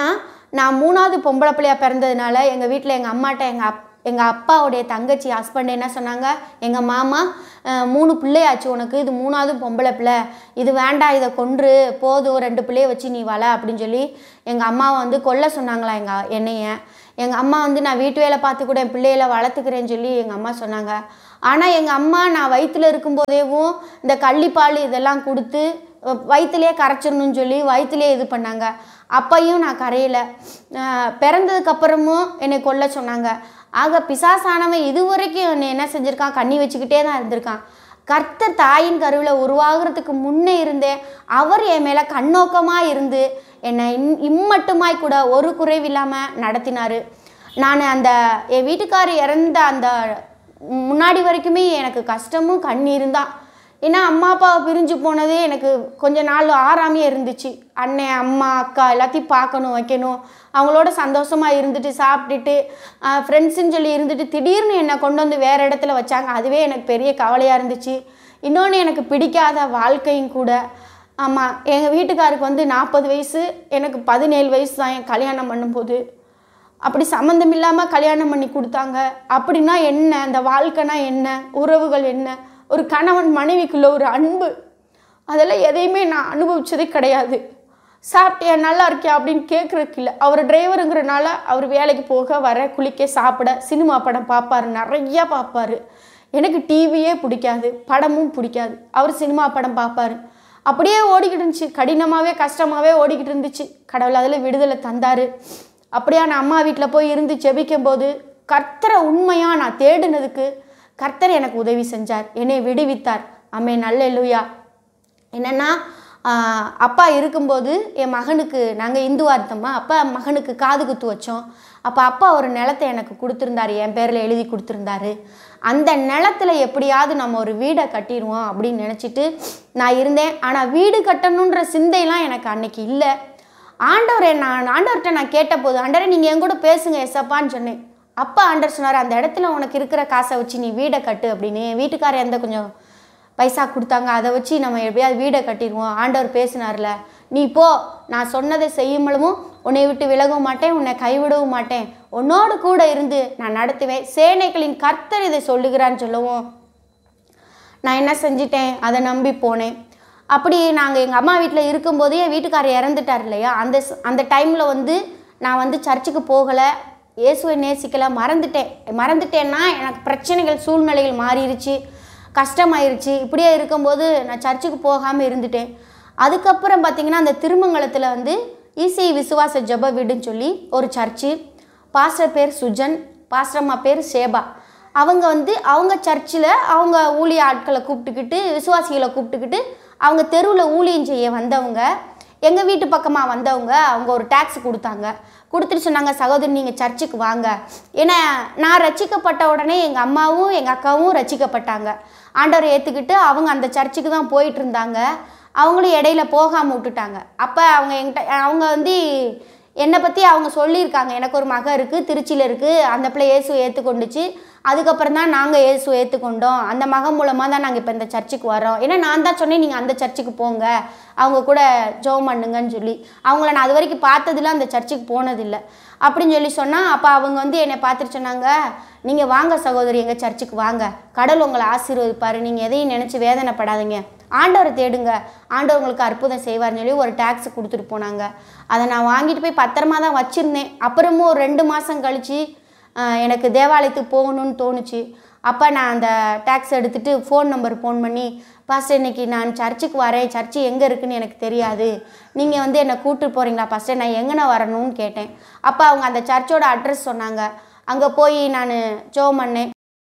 நான் மூணாவது பொம்பளை பிள்ளையா பிறந்ததுனால எங்கள் வீட்டில் எங்கள் அம்மாட்ட எங்கள் அப் எங்கள் அப்பாவுடைய தங்கச்சி ஹஸ்பண்ட் என்ன சொன்னாங்க எங்கள் மாமா அஹ், மூணு பிள்ளையாச்சு உனக்கு இது மூணாவது பொம்பளை பிள்ளை இது வேண்டாம் இதை கொன்று போதும் ரெண்டு பிள்ளைய வச்சு நீ வள அப்படின்னு சொல்லி எங்கள் அம்மாவை வந்து கொல்ல சொன்னாங்களா எங்கள் என்னைய எங்கள் அம்மா வந்து நான் வீட்டு வேலை பார்த்து கூட என் பிள்ளைகளை வளர்த்துக்கிறேன்னு சொல்லி எங்கள் அம்மா சொன்னாங்க ஆனால் எங்கள் அம்மா நான் வயிற்றில் இருக்கும்போதேவும் இந்த கள்ளிப்பால் இதெல்லாம் கொடுத்து அஹ், வயிற்றிலே கரைச்சிடணும்னு சொல்லி வயிற்றிலே இது பண்ணாங்க அப்பையும் நான் கரையலை பிறந்ததுக்கு அப்புறமும் என்னை கொல்ல சொன்னாங்க ஆக பிசாசானவன் இதுவரைக்கும் என்னை என்ன செஞ்சுருக்கான் கண்ணி வச்சுக்கிட்டே தான் இருந்திருக்கான் கர்த்தர் தாயின் கருவில் உருவாகிறதுக்கு முன்னே இருந்தே அவர் என் மேலே கண்ணோக்கமாக இருந்து என்னை இன் இம்மட்டுமாய் கூட ஒரு குறைவில்லாமல் நடத்தினார் நான் அந்த என் வீட்டுக்காரர் இறந்த அந்த முன்னாடி வரைக்குமே எனக்கு கஷ்டமும் கண்ணீரும் தான் ஏன்னா அம்மா அப்பாவை பிரிஞ்சு போனதே எனக்கு கொஞ்ச நாள் ஆறாமையே இருந்துச்சு அண்ணன் அம்மா அக்கா எல்லாத்தையும் பார்க்கணும் வைக்கணும் அவங்களோட சந்தோஷமாக இருந்துட்டு சாப்பிட்டுட்டு ஃப்ரெண்ட்ஸுன்னு சொல்லி இருந்துட்டு திடீர்னு என்னை கொண்டு வந்து வேறு இடத்துல வச்சாங்க அதுவே எனக்கு பெரிய கவலையாக இருந்துச்சு இன்னொன்று எனக்கு பிடிக்காத வாழ்க்கையும் கூட ஆமாம் எங்கள் வீட்டுக்காருக்கு வந்து நாற்பது வயசு எனக்கு பதினேழு வயசு தான் என் கல்யாணம் பண்ணும்போது அப்படி சம்மந்தம் இல்லாமல் கல்யாணம் பண்ணி கொடுத்தாங்க அப்படின்னா என்ன அந்த வாழ்க்கைனா என்ன உறவுகள் என்ன ஒரு கணவன் மனைவிக்குள்ள ஒரு அன்பு அதெல்லாம் எதையுமே நான் அனுபவிச்சதே கிடையாது சாப்பிட்டியா நல்லா இருக்கியா அப்படின்னு கேட்குறதுக்கு இல்லை அவர் டிரைவருங்கிறனால அவர் வேலைக்கு போக வர குளிக்க சாப்பிட சினிமா படம் பார்ப்பாரு நிறையா பார்ப்பாரு எனக்கு டிவியே பிடிக்காது படமும் பிடிக்காது அவர் சினிமா படம் பார்ப்பாரு அப்படியே ஓடிக்கிட்டு இருந்துச்சு கடினமாகவே கஷ்டமாகவே ஓடிக்கிட்டு இருந்துச்சு கடவுள் அதில் விடுதலை தந்தார் அப்படியா நான் அம்மா வீட்டில் போய் இருந்து ஜெபிக்கும் போது கர்த்தரை உண்மையாக நான் தேடினதுக்கு கர்த்தர் எனக்கு உதவி செஞ்சார் என்னை விடுவித்தார் அம்மே நல்ல இல்லையா என்னென்னா ஆஹ், அப்பா இருக்கும்போது என் மகனுக்கு நாங்கள் இந்துவா இருந்தோமா அப்பா மகனுக்கு காது குத்து வச்சோம் அப்போ அப்பா ஒரு நிலத்தை எனக்கு கொடுத்துருந்தாரு என் பேரில் எழுதி கொடுத்துருந்தாரு அந்த நிலத்துல எப்படியாவது நம்ம ஒரு வீடை கட்டிடுவோம் அப்படின்னு நினச்சிட்டு நான் இருந்தேன் ஆனால் வீடு கட்டணுன்ற சிந்தையெல்லாம் எனக்கு அன்னைக்கு இல்லை ஆண்டவரே நான் ஆண்டவர்கிட்ட நான் கேட்டபோது ஆண்டவரே நீங்கள் என் கூட பேசுங்க எஸ்அப்பான்னு சொன்னேன் அப்பா ஆண்டவர் சொன்னார் அந்த இடத்துல உனக்கு இருக்கிற காசை வச்சு நீ வீடை கட்டு அப்படின்னு என் வீட்டுக்காரர் எந்த கொஞ்சம் பைசா கொடுத்தாங்க அதை வச்சு நம்ம எப்படியாவது வீடை கட்டிடுவோம் ஆண்டவர் பேசினார்ல நீ போ நான் சொன்னதை செய்யும்பளவும் உன்னை விட்டு விலகவும் மாட்டேன் உன்னை கைவிடவும் மாட்டேன் உன்னோடு கூட இருந்து நான் நடத்துவேன் சேனைகளின் கர்த்தர் இதை சொல்லுகிறான்னு சொல்லவும் நான் என்ன செஞ்சிட்டேன் அதை நம்பி போனேன் அப்படி நாங்கள் எங்கள் அம்மா வீட்டில் இருக்கும்போதே என் வீட்டுக்காரர் இறந்துட்டார் இல்லையா அந்த ஸ்- அந்த டைமில் வந்து நான் வந்து சர்ச்சுக்கு போகலை இயேசுவை நேசிக்கலை மறந்துட்டேன் மறந்துட்டேன்னா எனக்கு பிரச்சனைகள் சூழ்நிலைகள் மாறிடுச்சு கஷ்டமாயிருச்சு இப்படியே இருக்கும்போது நான் சர்ச்சுக்கு போகாமல் இருந்துட்டேன் அதுக்கப்புறம் பார்த்தீங்கன்னா அந்த திருமங்கலத்தில் வந்து ஈசி விசுவாச ஜெப வீடுன்னு சொல்லி ஒரு சர்ச்சு பாஸ்டர் பேர் சுஜன் பாஸ்டர் அம்மா பேர் சேபா அவங்க வந்து அவங்க சர்ச்சில் அவங்க ஊழிய ஆட்களை கூப்பிட்டுக்கிட்டு விசுவாசிகளை கூப்பிட்டுக்கிட்டு அவங்க தெருவில் ஊழியம் செய்ய வந்தவங்க எங்கள் வீட்டு பக்கமாக வந்தவங்க அவங்க ஒரு டேக்ஸ் கொடுத்தாங்க கொடுத்துட்டு சொன்னாங்க சகோதரி நீங்கள் சர்ச்சுக்கு வாங்க ஏன்னா நான் ரட்சிக்கப்பட்ட உடனே எங்கள் அம்மாவும் எங்கள் அக்காவும் ரட்சிக்கப்பட்டாங்க ஆண்டவரை ஏற்றுக்கிட்டு அவங்க அந்த சர்ச்சுக்கு தான் போயிட்டு இருந்தாங்க அவங்களும் இடையில போகாமல் விட்டுட்டாங்க அப்போ அவங்க என்கிட்ட அவங்க வந்து என்னை பற்றி அவங்க சொல்லியிருக்காங்க எனக்கு ஒரு மக இருக்குது திருச்சியில் இருக்குது அந்த பிள்ளை இயேசு ஏற்றுக்கொண்டுச்சு அதுக்கப்புறம் தான் நாங்கள் இயேசு ஏற்றுக்கொண்டோம் அந்த மகன் மூலமாக தான் நாங்கள் இப்போ இந்த சர்ச்சுக்கு வரோம் ஏன்னா நான் தான் சொன்னேன் நீங்கள் அந்த சர்ச்சுக்கு போங்க அவங்க கூட ஜோம் பண்ணுங்கன்னு சொல்லி அவங்கள நான் அது வரைக்கும் பார்த்ததில்ல அந்த சர்ச்சுக்கு போனதில்லை அப்படின்னு சொல்லி சொன்னால் அப்போ அவங்க வந்து என்னை பார்த்துட்டு சொன்னாங்க நீங்கள் வாங்க சகோதரி எங்கள் சர்ச்சுக்கு வாங்க கடவுள் உங்களை ஆசீர்வதிப்பார் நீங்கள் எதையும் நினச்சி வேதனைப்படாதீங்க ஆண்டவரை தேடுங்க ஆண்டவர் உங்களுக்கு அற்புதம் செய்வார்னு சொல்லி ஒரு டேக்ஸ் கொடுத்துட்டு போனாங்க அதை நான் வாங்கிட்டு போய் பத்திரமா தான் வச்சுருந்தேன் அப்புறமும் ஒரு ரெண்டு மாதம் கழித்து எனக்கு தேவாலயத்துக்கு போகணும்னு தோணுச்சு அப்போ நான் அந்த டேக்ஸ் எடுத்துகிட்டு ஃபோன் நம்பர் ஃபோன் பண்ணி பாஸ்டர் இன்னைக்கு நான் சர்ச்சுக்கு வரேன் சர்ச்சு எங்கே இருக்குன்னு எனக்கு தெரியாது நீங்கள் வந்து என்னை கூப்பிட்டு போகிறீங்களா பாஸ்டர் நான் எங்கன வரணும்னு கேட்டேன் அப்போ அவங்க அந்த சர்ச்சோட அட்ரஸ் சொன்னாங்க அங்கே போய் நான் ஜோம் பண்ணேன்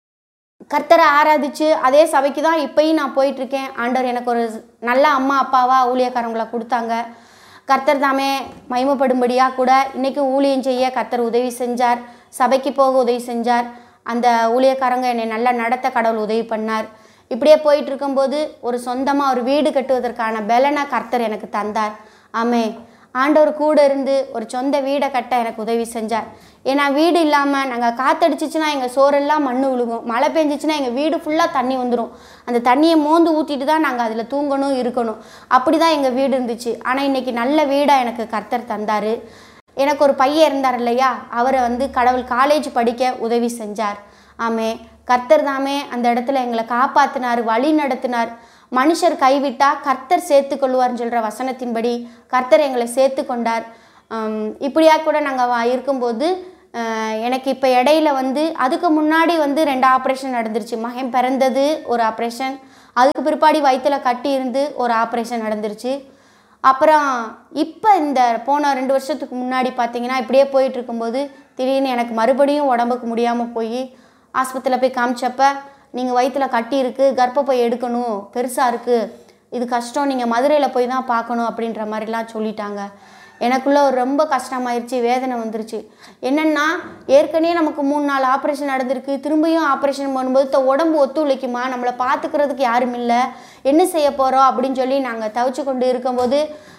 கர்த்தரை ஆராதிச்சு அதே சபைக்கு தான் இப்பயும் நான் போயிட்டுருக்கேன் ஆண்டவர் எனக்கு ஒரு நல்ல அம்மா அப்பாவா ஊழியக்காரங்களை கொடுத்தாங்க கர்த்தர் தாமே மகிமைப்படும்படியாக கூட இன்றைக்கும் ஊழியம் செய்ய கர்த்தர் உதவி செஞ்சார் சபைக்கு போக உதவி செஞ்சார் அந்த ஊழியக்காரங்க என்னை நல்லா நடத்த கடவுள் உதவி பண்ணார் இப்படியே போயிட்டு இருக்கும்போது ஒரு சொந்தமாக ஒரு வீடு கட்டுவதற்கான பலனை கர்த்தர் எனக்கு தந்தார் ஆமே ஆண்டவர் கூட இருந்து ஒரு சொந்த வீடை கட்ட எனக்கு உதவி செஞ்சார் ஏன்னா வீடு இல்லாமல் நாங்கள் காத்தடிச்சிச்சுன்னா எங்கள் சோறெல்லாம் மண்ணு விழுகும் மழை பெஞ்சிச்சுன்னா எங்கள் வீடு ஃபுல்லாக தண்ணி வந்துடும் அந்த தண்ணியை மோந்து ஊற்றிட்டு தான் நாங்கள் அதில் தூங்கணும் இருக்கணும் அப்படி தான் எங்கள் வீடு இருந்துச்சு ஆனால் இன்றைக்கி நல்ல வீடாக எனக்கு கர்த்தர் தந்தார் எனக்கு ஒரு பையன் இருந்தார் இல்லையா அவரை வந்து கடவுள் காலேஜ் படிக்க உதவி செஞ்சார் ஆமே கர்த்தர் தாமே அந்த இடத்துல எங்களை காப்பாத்தினார் வழி நடத்தினார் மனுஷர் கைவிட்டா கர்த்தர் சேர்த்து கொள்வார்னு சொல்கிற வசனத்தின்படி கர்த்தர் எங்களை சேர்த்து கொண்டார் ஆம், இப்படியா கூட நாங்கள் இருக்கும்போது அஹ், எனக்கு இப்போ இடையில வந்து அதுக்கு முன்னாடி வந்து ரெண்டு ஆப்ரேஷன் நடந்துருச்சு மகன் பிறந்தது ஒரு ஆப்ரேஷன் அதுக்கு பிற்பாடி வயித்துல கட்டி இருந்து ஒரு ஆப்ரேஷன் நடந்துருச்சு அப்புறம் இப்போ இந்த போன ரெண்டு வருஷத்துக்கு முன்னாடி பார்த்தீங்கன்னா இப்படியே போயிட்டு இருக்கும்போது திடீர்னு எனக்கு மறுபடியும் உடம்புக்கு முடியாமல் போய் ஆஸ்பத்திரியில் போய் காமிச்சப்ப நீங்கள் வயித்துல கட்டி இருக்கு கர்ப்பப்பை எடுக்கணும் பெருசாக இருக்குது இது கஷ்டம் நீங்கள் மதுரையில் போய் தான் பார்க்கணும் அப்படின்ற மாதிரிலாம் சொல்லிட்டாங்க எனக்குள்ள ஒரு ரொம்ப கஷ்டமாயிருச்சு வேதனை வந்துருச்சு என்னென்னா ஏற்கனவே நமக்கு மூணு நாலு ஆப்ரேஷன் நடந்திருக்கு திரும்பியும் ஆப்ரேஷன் பண்ணும்போது த- உடம்பு ஒத்துழைக்குமா நம்மளை பார்த்துக்கிறதுக்கு யாரும் இல்லை என்ன செய்ய போகிறோம் அப்படின்னு சொல்லி நாங்கள் தவிச்சு கொண்டு இருக்கும்போது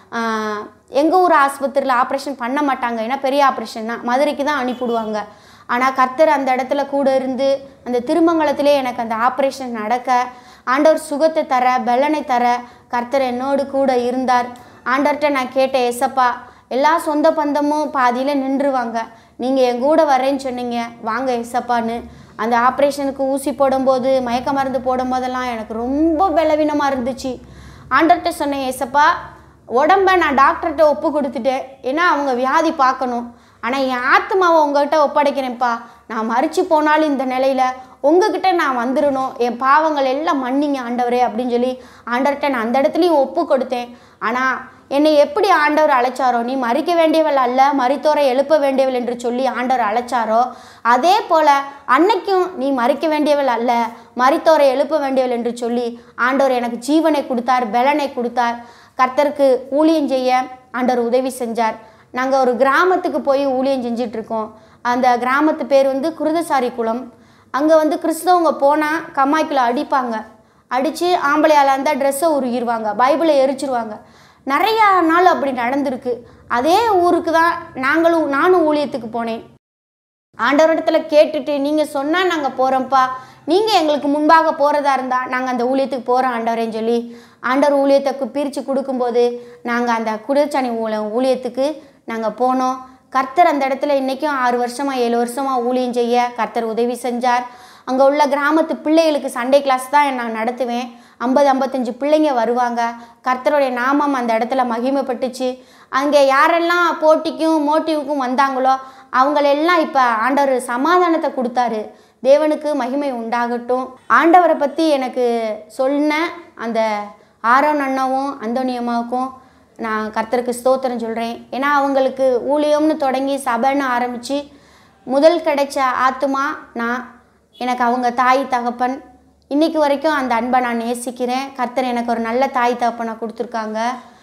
எங்கள் ஊர் ஆஸ்பத்திரியில் ஆப்ரேஷன் பண்ண மாட்டாங்க ஏன்னா பெரிய ஆப்ரேஷன் தான் மதுரைக்கு தான் அனுப்பிவிடுவாங்க ஆனால் கர்த்தர் அந்த இடத்துல கூட இருந்து அந்த திருமங்கலத்திலே எனக்கு அந்த ஆப்ரேஷன் நடக்க ஆண்டவர் சுகத்தை தர பலனை தர கர்த்தர் என்னோடு கூட இருந்தார் ஆண்டவர்கிட்ட நான் கேட்டேன் எசப்பா எல்லா சொந்த பந்தமும் பாதியில் நின்றுவாங்க நீங்கள் என் கூட வரேன்னு சொன்னீங்க வாங்க எசப்பான்னு அந்த ஆப்ரேஷனுக்கு ஊசி போடும்போது மயக்க மருந்து போடும்போதெல்லாம் எனக்கு ரொம்ப பலவீனமாக இருந்துச்சு ஆண்டர்கிட்ட சொன்னேன் ஏசப்பா உடம்ப நான் டாக்டர்கிட்ட ஒப்பு கொடுத்துட்டேன் ஏன்னா அவங்க வியாதி பார்க்கணும் ஆனால் என் ஆத்மாவை உங்ககிட்ட ஒப்படைக்கிறேன்ப்பா நான் மறிச்சு போனாலும் இந்த நிலையில உங்ககிட்ட நான் வந்துடணும் என் பாவங்கள் எல்லாம் மன்னிங்க ஆண்டவரே அப்படின்னு சொல்லி ஆண்டவர்கிட்ட நான் அந்த இடத்துலையும் ஒப்பு கொடுத்தேன் ஆனால் என்னை எப்படி ஆண்டவர் அழைச்சாரோ நீ மறிக்க வேண்டியவள் அல்ல மறித்தோரை எழுப்ப வேண்டியவள் என்று சொல்லி ஆண்டவர் அழைச்சாரோ அதே போல அன்னைக்கும் நீ மறிக்க வேண்டியவள் அல்ல மறித்தோரை எழுப்ப வேண்டியவள் என்று சொல்லி ஆண்டவர் எனக்கு ஜீவனை கொடுத்தார் பலனை கொடுத்தார் கர்த்தருக்கு ஊழியம் செய்ய ஆண்டவர் உதவி செஞ்சார் நாங்கள் ஒரு கிராமத்துக்கு போய் ஊழியம் செஞ்சிட்டு இருக்கோம் அந்த கிராமத்து பேர் வந்து குருதசாரி குளம் அங்கே வந்து கிறிஸ்தவங்க போனால் கம்மாய்க்குள்ள அடிப்பாங்க அடித்து ஆம்பளையால் இருந்தால் ட்ரெஸ்ஸை உருகிடுவாங்க பைபிளை எரிச்சிருவாங்க நிறையா நாள் அப்படி நடந்திருக்கு அதே ஊருக்கு தான் நாங்களும் நானும் ஊழியத்துக்கு போனேன் ஆண்டவரிடத்துல கேட்டுட்டு நீங்கள் சொன்னால் நாங்கள் போகிறோம்ப்பா நீங்கள் எங்களுக்கு முன்பாக போகிறதா இருந்தால் நாங்கள் அந்த ஊழியத்துக்கு போகிறோம் ஆண்டவரேன்னு சொல்லி ஆண்டவர் ஊழியத்தை பிரித்து கொடுக்கும்போது நாங்கள் அந்த குடிர்ச்சாணி ஊழ ஊழியத்துக்கு நாங்கள் போனோம் கர்த்தர் அந்த இடத்துல இன்றைக்கும் ஆறு வருஷமாக ஏழு வருஷமாக ஊழியம் செய்ய கர்த்தர் உதவி செஞ்சார் அங்கே உள்ள கிராமத்து பிள்ளைகளுக்கு சண்டே கிளாஸ் தான் நான் நடத்துவேன் ஐம்பது ஐம்பத்தஞ்சு பிள்ளைங்க வருவாங்க கர்த்தருடைய நாமம் அந்த இடத்துல மகிமைப்பட்டுச்சு அங்கே யாரெல்லாம் போட்டிக்கும் மோட்டிவுக்கும் வந்தாங்களோ அவங்களெல்லாம் இப்போ ஆண்டவர் சமாதானத்தை கொடுத்தாரு தேவனுக்கு மகிமை உண்டாகட்டும் ஆண்டவரை பற்றி எனக்கு சொன்ன அந்த ஆரோன் அண்ணாவும் அந்தோனியம்மாவுக்கும் நான் கர்த்தருக்கு ஸ்தோத்திரம் சொல்கிறேன் ஏன்னா அவங்களுக்கு ஊழியம்னு தொடங்கி சபைன்னு ஆரம்பித்து முதல் கிடைச்ச ஆத்துமா நான் எனக்கு அவங்க தாய் தகப்பன் இன்னைக்கு வரைக்கும் அந்த அன்பை நான் நேசிக்கிறேன் கர்த்தர் எனக்கு ஒரு நல்ல தாய் தகப்பனை கொடுத்துருக்காங்க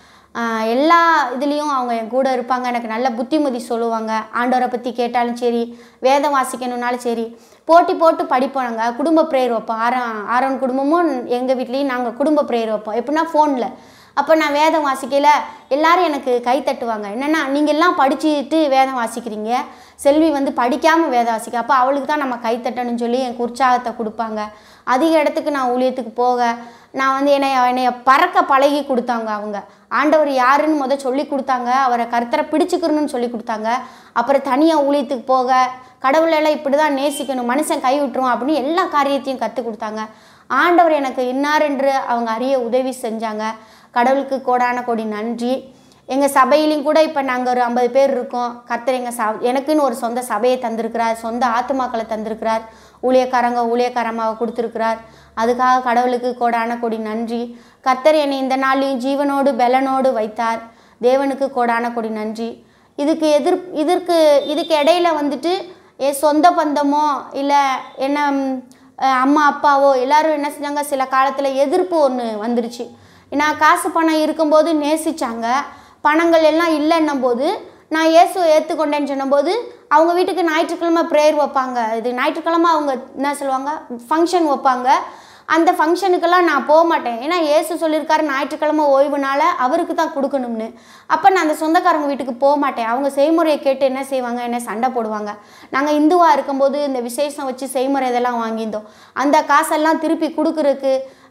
ஆஹ் எல்லா இதுலேயும் அவங்க என் கூட இருப்பாங்க எனக்கு நல்ல புத்திமதி சொல்லுவாங்க ஆண்டவரை பற்றி கேட்டாலும் சரி வேதம் வாசிக்கணுன்னாலும் சரி போட்டி போட்டு படிப்போம் நாங்கள் குடும்ப ப்ரேயர் வைப்போம் ஆரம் ஆரோன் குடும்பமும் எங்கள் வீட்லேயும் நாங்கள் குடும்ப ப்ரேயர் வைப்போம் எப்படின்னா ஃபோனில் அப்போ நான் வேதம் வாசிக்கையில் எல்லாரும் எனக்கு கை தட்டுவாங்க என்னென்னா நீங்கள் எல்லாம் படிச்சுட்டு வேதம் வாசிக்கிறீங்க செல்வி வந்து படிக்காமல் வேதம் வாசிக்க அப்போ அவளுக்கு தான் நம்ம கை தட்டணும்னு சொல்லி எனக்கு உற்சாகத்தை கொடுப்பாங்க அதிக இடத்துக்கு நான் ஊழியத்துக்கு போக நான் வந்து என்னை என்னைய பறக்க பழகி கொடுத்தாங்க அவங்க ஆண்டவர் யாருன்னு முத சொல்லி கொடுத்தாங்க அவரை கர்த்தரை பிடிச்சுக்கிறணும்னு சொல்லி கொடுத்தாங்க அப்புறம் தனியாக ஊழியத்துக்கு போக கடவுளெல்லாம் இப்படி தான் நேசிக்கணும் மனுஷன் கை விட்டுருவான் அப்படின்னு எல்லா காரியத்தையும் கற்றுக் கொடுத்தாங்க ஆண்டவர் எனக்கு இன்னார் என்று அவங்க அறிய உதவி செஞ்சாங்க கடவுளுக்கு கோடான கோடி நன்றி எங்கள் சபையிலையும் கூட இப்போ நாங்கள் ஒரு ஐம்பது பேர் இருக்கோம் கர்த்தர் எங்கள் ச எனக்குன்னு ஒரு சொந்த சபையை தந்திருக்கிறார் சொந்த ஆத்துமாக்களை தந்திருக்கிறார் ஊழியக்காரங்க ஊழியக்காரமாவை கொடுத்துருக்கிறார் அதுக்காக கடவுளுக்கு கோடான கோடி நன்றி கர்த்தர் என்னை இந்த நாளையும் ஜீவனோடு பலனோடு வைத்தார் தேவனுக்கு கோடான கோடி நன்றி இதுக்கு எதிர் இதற்கு இதுக்கு இடையில வந்துட்டு என் சொந்த பந்தமோ இல்லை என்ன ம், அஹ் அம்மா அப்பாவோ எல்லாரும் என்ன செஞ்சாங்க சில காலத்தில் எதிர்ப்பு ஒன்று வந்துருச்சு நான் காசு பணம் இருக்கும்போது நேசிச்சாங்க பணங்கள் எல்லாம் இல்லைன்னும் போது நான் இயேசுவை ஏற்றுக்கொண்டேன்னு சொன்னபோது அவங்க வீட்டுக்கு ஞாயிற்றுக்கிழமை ப்ரேயர் வைப்பாங்க இது ஞாயிற்றுக்கிழமை அவங்க என்ன சொல்லுவாங்க ஃபங்க்ஷன் வைப்பாங்க அந்த ஃபங்க்ஷனுக்கெல்லாம் நான் போக மாட்டேன் ஏன்னா இயேசு சொல்லியிருக்காரு ஞாயிற்றுக்கிழமை ஓய்வுனால அவருக்கு தான் கொடுக்கணும்னு அப்போ நான் அந்த சொந்தக்காரங்க வீட்டுக்கு போக மாட்டேன் அவங்க செய்முறையை கேட்டு என்ன செய்வாங்க என்ன சண்டை போடுவாங்க நாங்கள் இந்துவாக இருக்கும்போது இந்த விசேஷம் வச்சு செய்முறை இதெல்லாம் வாங்கியிருந்தோம் அந்த காசெல்லாம் திருப்பி கொடுக்குறதுக்கு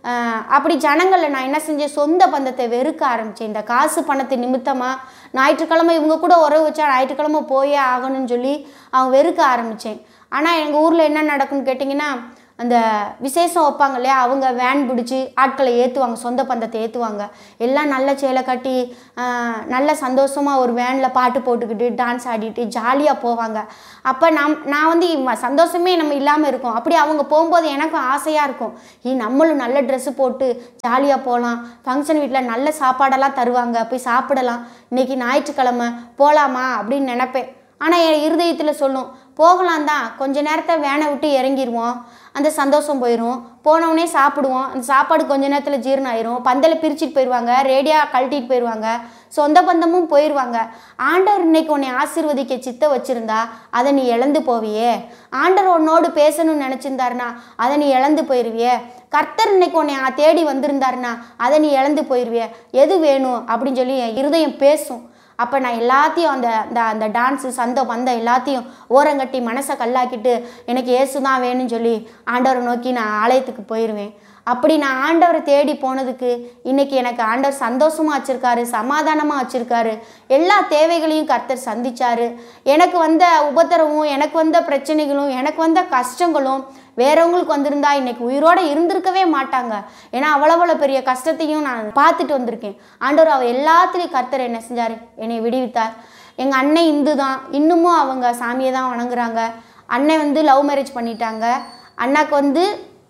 ஆஹ் அப்படி ஜனங்களை நான் என்ன செஞ்சேன் சொந்த பந்தத்தை வெறுக்க ஆரம்பித்தேன் இந்த காசு பணத்தை நிமித்தமாக ஞாயிற்றுக்கிழமை இவங்க கூட உறவு வச்சா ஞாயிற்றுக்கிழமை போயே ஆகணும்னு சொல்லி அவங்க வெறுக்க ஆரம்பித்தேன் ஆனால் எங்கள் ஊரில் என்ன நடக்கும்னு கேட்டிங்கன்னா அந்த விசேஷம் வைப்பாங்க இல்லையா அவங்க வேன் பிடிச்சி ஆட்களை ஏற்றுவாங்க சொந்த பந்தத்தை ஏற்றுவாங்க எல்லாம் நல்ல சேலை கட்டி ஆஹ், நல்ல சந்தோஷமாக ஒரு வேனில் பாட்டு போட்டுக்கிட்டு டான்ஸ் ஆடிட்டு ஜாலியாக போவாங்க அப்போ நாம் நான் வந்து இவ- சந்தோஷமே நம்ம இல்லாமல் இருக்கோம் அப்படி அவங்க போகும்போது எனக்கும் ஆசையாக இருக்கும் ஈ நம்மளும் நல்ல ட்ரெஸ்ஸு போட்டு ஜாலியாக போகலாம் ஃபங்க்ஷன் வீட்டில் நல்ல சாப்பாடெல்லாம் தருவாங்க போய் சாப்பிடலாம் இன்னைக்கு ஞாயிற்றுக்கிழமை போகலாமா அப்படின்னு நினப்பேன் ஆனால் என் இருதயத்தில் சொல்லும் போகலாம் தான் கொஞ்ச நேரத்தை வேனை விட்டு இறங்கிடுவோம் அந்த சந்தோஷம் போயிடும் போனவுடனே சாப்பிடுவோம் அந்த சாப்பாடு கொஞ்ச நேரத்தில் ஜீரணம் ஆயிரும் பந்தலை பிரிச்சுட்டு போயிடுவாங்க ரேடியா கழட்டிட்டு போயிடுவாங்க சொந்த பந்தமும் போயிடுவாங்க ஆண்டவர் இன்னைக்கு உன்னை ஆசீர்வதிக்க சித்த வச்சிருந்தா அதை நீ இழந்து போவியே ஆண்டவர் உன்னோடு பேசணும்னு நினச்சிருந்தாருனா அதை நீ இழந்து போயிடுவியே கர்த்தர் இன்னைக்கு உன்னை ஆ- தேடி வந்திருந்தாருனா அதை நீ இழந்து போயிடுவியே எது வேணும் அப்படின்னு சொல்லி என் இருதயம் பேசும் அப்போ நான் எல்லாத்தையும் அந்த அந்த அந்த டான்ஸு சந்தம் வந்த எல்லாத்தையும் ஓரங்கட்டி மனசை கல்லாக்கிட்டு எனக்கு ஏசு தான் வேணும்னு சொல்லி ஆண்டவரை நோக்கி நான் ஆலயத்துக்கு போயிடுவேன் அப்படி நான் ஆண்டவரை தேடி போனதுக்கு இன்னைக்கு எனக்கு ஆண்டவர் சந்தோஷமாக வச்சுருக்காரு சமாதானமாக வச்சுருக்காரு எல்லா தேவைகளையும் கர்த்தர் சந்திச்சாரு எனக்கு வந்த உபத்திரவும் எனக்கு வந்த பிரச்சனைகளும் எனக்கு வந்த கஷ்டங்களும் வேறவங்களுக்கு வந்திருந்தா இன்னைக்கு உயிரோட இருந்திருக்கவே மாட்டாங்க ஏன்னா அவ்வளோ பெரிய கஷ்டத்தையும் நான் பார்த்துட்டு வந்திருக்கேன் ஆண்டவர் அவர் எல்லாத்துலேயும் கர்த்தர் என்ன செஞ்சார் என்னை விடுவித்தார் எங்கள் அண்ணன் இந்து தான் இன்னமும் அவங்க சாமியை தான் வணங்குறாங்க அண்ணன் வந்து லவ் மேரேஜ் பண்ணிட்டாங்க அண்ணாக்கு வந்து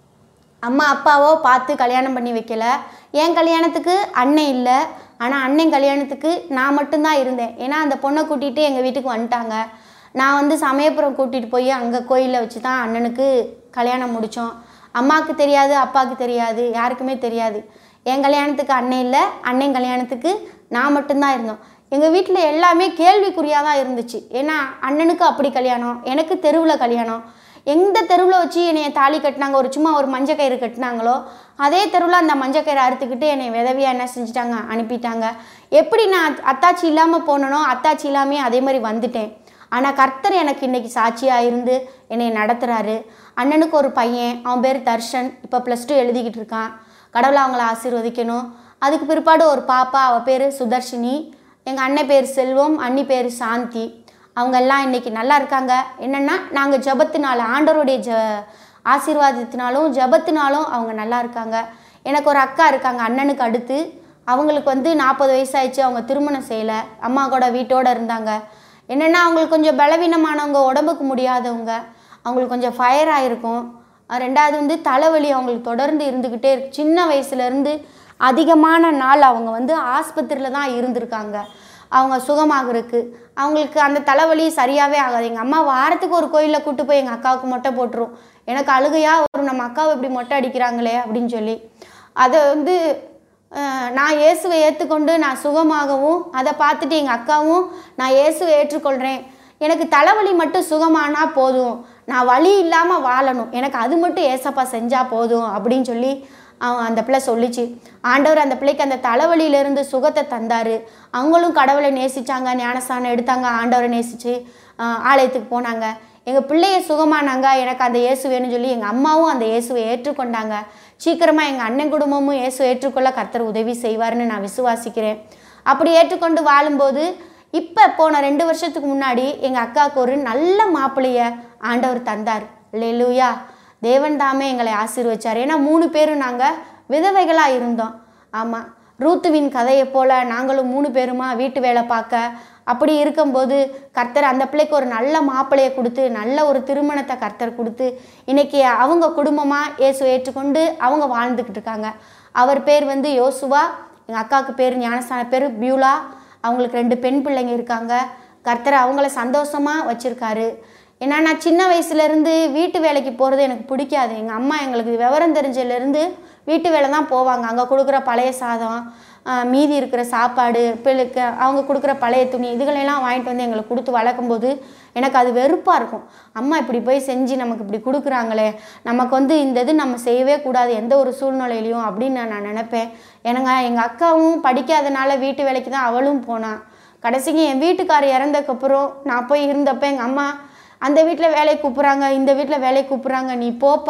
அம்மா அப்பாவோ பார்த்து கல்யாணம் பண்ணி வைக்கல என் கல்யாணத்துக்கு அண்ணன் இல்லை ஆனால் அண்ணன் கல்யாணத்துக்கு நான் மட்டும்தான் இருந்தேன் ஏன்னா அந்த பொண்ணை கூட்டிகிட்டு எங்கள் வீட்டுக்கு வந்துட்டாங்க நான் வந்து சமயபுரம் கூட்டிகிட்டு போய் அங்கே கோயிலில் வச்சு தான் அண்ணனுக்கு கல்யாணம் முடித்தோம் அம்மாவுக்கு தெரியாது அப்பாவுக்கு தெரியாது யாருக்குமே தெரியாது என் கல்யாணத்துக்கு அண்ணன் இல்லை அண்ணன் கல்யாணத்துக்கு நான் மட்டும்தான் இருந்தோம் எங்கள் வீட்டில் எல்லாமே கேள்விக்குறியாக தான் இருந்துச்சு ஏன்னா அண்ணனுக்கு அப்படி கல்யாணம் எனக்கு தெருவில் கல்யாணம் எந்த தெருவில் வச்சு என்னைய தாலி கட்டினாங்க ஒரு சும்மா ஒரு மஞ்சள் கயிறு கட்டினாங்களோ அதே தெருவில் அந்த மஞ்சள் கயிறு அறுத்துக்கிட்டு என்னை விதவியாக என்ன செஞ்சுட்டாங்க அனுப்பிட்டாங்க எப்படி நான் அத்- அத்தாச்சி இல்லாமல் போனனோ அத்தாச்சி இல்லாமே அதே மாதிரி வந்துட்டேன் ஆனால் கர்த்தர் எனக்கு இன்னைக்கு சாட்சியாக இருந்து என்னை நடத்துகிறாரு அண்ணனுக்கு ஒரு பையன் அவன் பேர் தர்ஷன் இப்போ ப்ளஸ் டூ எழுதிக்கிட்டு இருக்கான் கடவுளை அவங்கள ஆசீர்வதிக்கணும் அதுக்கு பிற்பாடு ஒரு பாப்பா அவள் பேர் சுதர்ஷினி எங்கள் அண்ணன் பேர் செல்வம் அண்ணி பேர் சாந்தி அவங்க எல்லாம் இன்னைக்கு நல்லா இருக்காங்க என்னென்னா நாங்கள் ஜெபத்தினால ஆண்டவருடைய ஜ ஆசீர்வாதத்தினாலும் ஜெபத்தினாலும் அவங்க நல்லா இருக்காங்க எனக்கு ஒரு அக்கா இருக்காங்க அண்ணனுக்கு அடுத்து அவங்களுக்கு வந்து நாற்பது வயசாயிடுச்சு அவங்க திருமணம் செய்யலை அம்மா கூட வீட்டோட இருந்தாங்க என்னென்னா அவங்களுக்கு கொஞ்சம் பலவீனமானவங்க உடம்புக்கு முடியாதவங்க அவங்களுக்கு கொஞ்சம் ஃபயர் ஆகிருக்கும் ரெண்டாவது வந்து தலைவலி அவங்களுக்கு தொடர்ந்து இருந்துக்கிட்டே இருக்கு சின்ன வயசுலேருந்து அதிகமான நாள் அவங்க வந்து ஆஸ்பத்திரியில் தான் இருந்திருக்காங்க அவங்க சுகமாகறதுக்கு அவங்களுக்கு அந்த தலைவலி சரியாகவே ஆகாது எங்கள் அம்மா வாரத்துக்கு ஒரு கோயிலில் கூட்டு போய் எங்கள் அக்காவுக்கு மொட்டை போட்டுரும் எனக்கு அழுகையாக ஒரு நம்ம அக்காவை இப்படி மொட்டை அடிக்கிறாங்களே அப்படின்னு சொல்லி அதை வந்து அஹ், நான் இயேசுவை ஏற்றுக்கொண்டு நான் சுகமாகவும் அதை பார்த்துட்டு எங்கள் அக்காவும் நான் இயேசுவை ஏற்றுக்கொள்கிறேன் எனக்கு தலைவலி மட்டும் சுகமானா போதும் நான் வலி இல்லாமல் வாழணும் எனக்கு அது மட்டும் ஏசப்பா செஞ்சால் போதும் அப்படின்னு சொல்லி அவன் அந்த பிள்ளை சொல்லிச்சு ஆண்டவர் அந்த பிள்ளைக்கு அந்த தலைவலியிலேருந்து சுகத்தை தந்தார் அவங்களும் கடவுளை நேசிச்சாங்க ஞானஸ்தானம் எடுத்தாங்க ஆண்டவரை நேசித்து ஆலயத்துக்கு போனாங்க எங்கள் பிள்ளைய சுகமானாங்க எனக்கு அந்த இயேசு வேணும்னு சொல்லி எங்கள் அம்மாவும் அந்த இயேசுவை ஏற்றுக்கொண்டாங்க சீக்கிரமாக எங்கள் அண்ணன் குடும்பமும் இயேசு ஏற்றுக்கொள்ள கர்த்தர் உதவி செய்வார்னு நான் விசுவாசிக்கிறேன் அப்படி ஏற்றுக்கொண்டு வாழும்போது இப்போ போன ரெண்டு வருஷத்துக்கு முன்னாடி எங்கள் அக்காவுக்கு ஒரு நல்ல மாப்பிள்ளைய ஆண்டவர் தந்தார் லெலுயா தேவன் தாமே எங்களை ஆசீர்வச்சார் ஏன்னா மூணு பேரும் நாங்கள் விதவைகளாக இருந்தோம் ஆமாம் ரூத்துவின் கதையை போல் நாங்களும் மூணு பேருமா வீட்டு வேலை பார்க்க அப்படி இருக்கும்போது கர்த்தர் அந்த பிள்ளைக்கு ஒரு நல்ல மாப்பிள்ளையை கொடுத்து நல்ல ஒரு திருமணத்தை கர்த்தர் கொடுத்து இன்னைக்கு அவங்க குடும்பமாக இயேசு ஏற்றுக்கொண்டு அவங்க வாழ்ந்துக்கிட்டு இருக்காங்க அவர் பேர் வந்து யோசுவா எங்கள் அக்காவுக்கு பேர் ஞானஸ்தான பேர் பியூலா அவங்களுக்கு ரெண்டு பெண் பிள்ளைங்க இருக்காங்க கர்த்தர் அவங்கள சந்தோஷமாக வச்சுருக்காரு ஏன்னா நான் சின்ன வயசுலேருந்து வீட்டு வேலைக்கு போகிறது எனக்கு பிடிக்காது எங்கள் அம்மா எங்களுக்கு விவரம் தெரிஞ்சதுலேருந்து வீட்டு வேலை தான் போவாங்க அங்கே கொடுக்குற பழைய சாதம் ஆஹ் மீதி இருக்கிற சாப்பாடு பிள்ளைக்கு அவங்க கொடுக்குற பழைய துணி இதுகளெல்லாம் வாங்கிட்டு வந்து எங்களுக்கு கொடுத்து வளர்க்கும்போது எனக்கு அது வெறுப்பாக இருக்கும் அம்மா இப்படி போய் செஞ்சு நமக்கு இப்படி கொடுக்குறாங்களே நமக்கு வந்து இந்த இது நம்ம செய்யவே கூடாது எந்த ஒரு சூழ்நிலையிலையும் அப்படின்னு நான் நினைப்பேன் ஏனங்க எங்கள் அக்காவும் படிக்காதனால வீட்டு வேலைக்கு தான் அவளும் போனான் கடைசிக்கு என் வீட்டுக்காரர் இறந்ததுக்கப்புறம் நான் போய் இருந்தப்போ எங்கள் அம்மா அந்த வீட்டில் வேலைக்கு கூப்பிட்றாங்க இந்த வீட்டில் வேலைக்கு கூப்பிட்றாங்க நீ போப்பா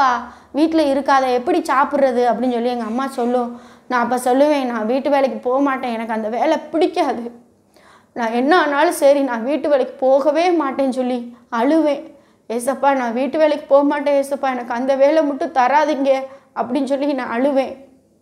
வீட்டில் இருக்காத எப்படி சாப்பிட்றது அப்படின்னு சொல்லி எங்கள் அம்மா சொல்லும் நான் அப்போ சொல்லுவேன் நான் வீட்டு வேலைக்கு போக மாட்டேன் எனக்கு அந்த வேலை பிடிக்காது நான் என்ன ஆனாலும் சரி நான் வீட்டு வேலைக்கு போகவே மாட்டேன்னு சொல்லி அழுவேன் ஏசப்பா நான் வீட்டு வேலைக்கு போக மாட்டேன் ஏசப்பா எனக்கு அந்த வேலை மட்டும் தராதீங்க அப்படின்னு சொல்லி நான் அழுவேன்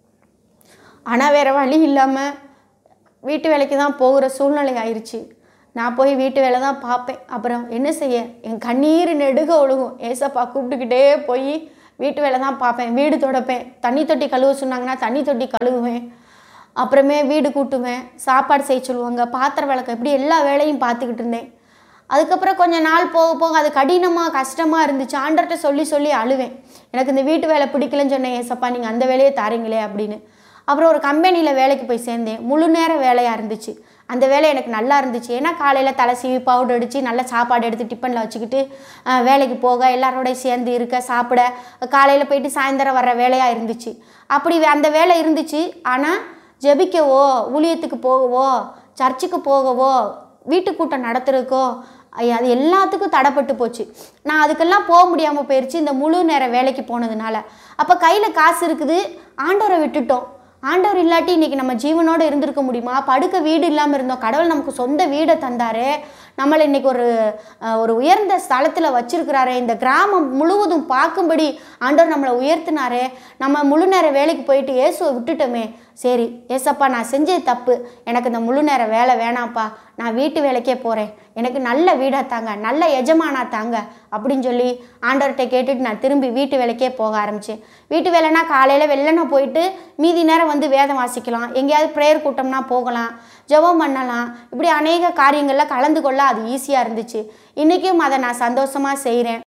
ஆனால் வேறு வழி இல்லாமல் வீட்டு வேலைக்கு தான் போகிற சூழ்நிலை ஆயிடுச்சு நான் போய் வீட்டு வேலை தான் பார்ப்பேன் அப்புறம் என்ன செய்ய என் கண்ணீர் நெடுக ஒழுகும் ஏசப்பா கூப்பிட்டுக்கிட்டே போய் வீட்டு வேலை தான் பார்ப்பேன் வீடு துடைப்பேன் தண்ணி தொட்டி கழுவ சொன்னாங்கன்னா தண்ணி தொட்டி கழுவுவேன் அப்புறமே வீடு கூட்டுவேன் சாப்பாடு செய்ய சொல்லுவாங்க பாத்திரம் விளக்க இப்படி எல்லா வேலையும் பார்த்துக்கிட்டு இருந்தேன் அதுக்கப்புறம் கொஞ்ச நாள் போக போக அது கடினமாக கஷ்டமாக இருந்துச்சு ஆண்டர்கிட்ட சொல்லி சொல்லி அழுவேன் எனக்கு இந்த வீட்டு வேலை பிடிக்கலன்னு சொன்னேன் ஏசப்பா நீங்கள் அந்த வேலையை தாரீங்களே அப்படின்னு அப்புறம் ஒரு கம்பெனியில் வேலைக்கு போய் சேர்ந்தேன் முழு நேர வேலையாக இருந்துச்சு அந்த வேலை எனக்கு நல்லா இருந்துச்சு ஏன்னா காலையில் தலை சீவி பவுடர் அடித்து நல்ல சாப்பாடு எடுத்து டிஃபனில் வச்சுக்கிட்டு அஹ், வேலைக்கு போக எல்லாரோடய சேர்ந்து இருக்க சாப்பிட காலையில் போயிட்டு சாயந்தரம் வர்ற வேலையாக இருந்துச்சு அப்படி வே- அந்த வேலை இருந்துச்சு ஆனால் ஜெபிக்கவோ ஊழியத்துக்கு போகவோ சர்ச்சுக்கு போகவோ வீட்டு கூட்டம் நடத்துறதுக்கோ ஐயா, அது எல்லாத்துக்கும் தடைப்பட்டு போச்சு நான் அதுக்கெல்லாம் போக முடியாமல் போயிடுச்சு இந்த முழு நேர வேலைக்கு போனதுனால அப்போ கையில் காசு இருக்குது ஆண்டவரை விட்டுட்டோம் ஆண்டவர் இல்லாட்டி இன்னைக்கு நம்ம ஜீவனோடு இருந்திருக்க முடியுமா படுக்க வீடு இல்லாமல் இருந்தோம் கடவுள் நமக்கு சொந்த வீடை தந்தாரு நம்மளை இன்னைக்கு ஒரு அஹ், ஒரு உயர்ந்த ஸ்தலத்தில் வச்சிருக்கிறாரு இந்த கிராமம் முழுவதும் பார்க்கும்படி ஆண்டவர் நம்மளை உயர்த்தினாரு நம்ம முழு நேர வேலைக்கு போயிட்டு இயேசுவை விட்டுட்டோமே சரி ஏசப்பா நான் செஞ்சது தப்பு எனக்கு இந்த முழு நேர வேலை வேணாம்ப்பா நான் வீட்டு வேலைக்கே போகிறேன் எனக்கு நல்ல வீடாக தாங்க நல்ல எஜமானா தாங்க அப்படின்னு சொல்லி ஆண்டவர்கிட்ட கேட்டுட்டு நான் திரும்பி வீட்டு வேலைக்கே போக ஆரம்பித்தேன் வீட்டு வேலைனா காலையில் வெள்ளன போயிட்டு மீதி நேரம் வந்து வேதம் வாசிக்கலாம் எங்கேயாவது ப்ரேயர் கூட்டம்னா போகலாம் ஜெபம் பண்ணலாம் இப்படி அநேக காரியங்களில் கலந்து கொள்ள அது ஈஸியாக இருந்துச்சு இன்றைக்கும் அதை நான் சந்தோஷமாக செய்கிறேன்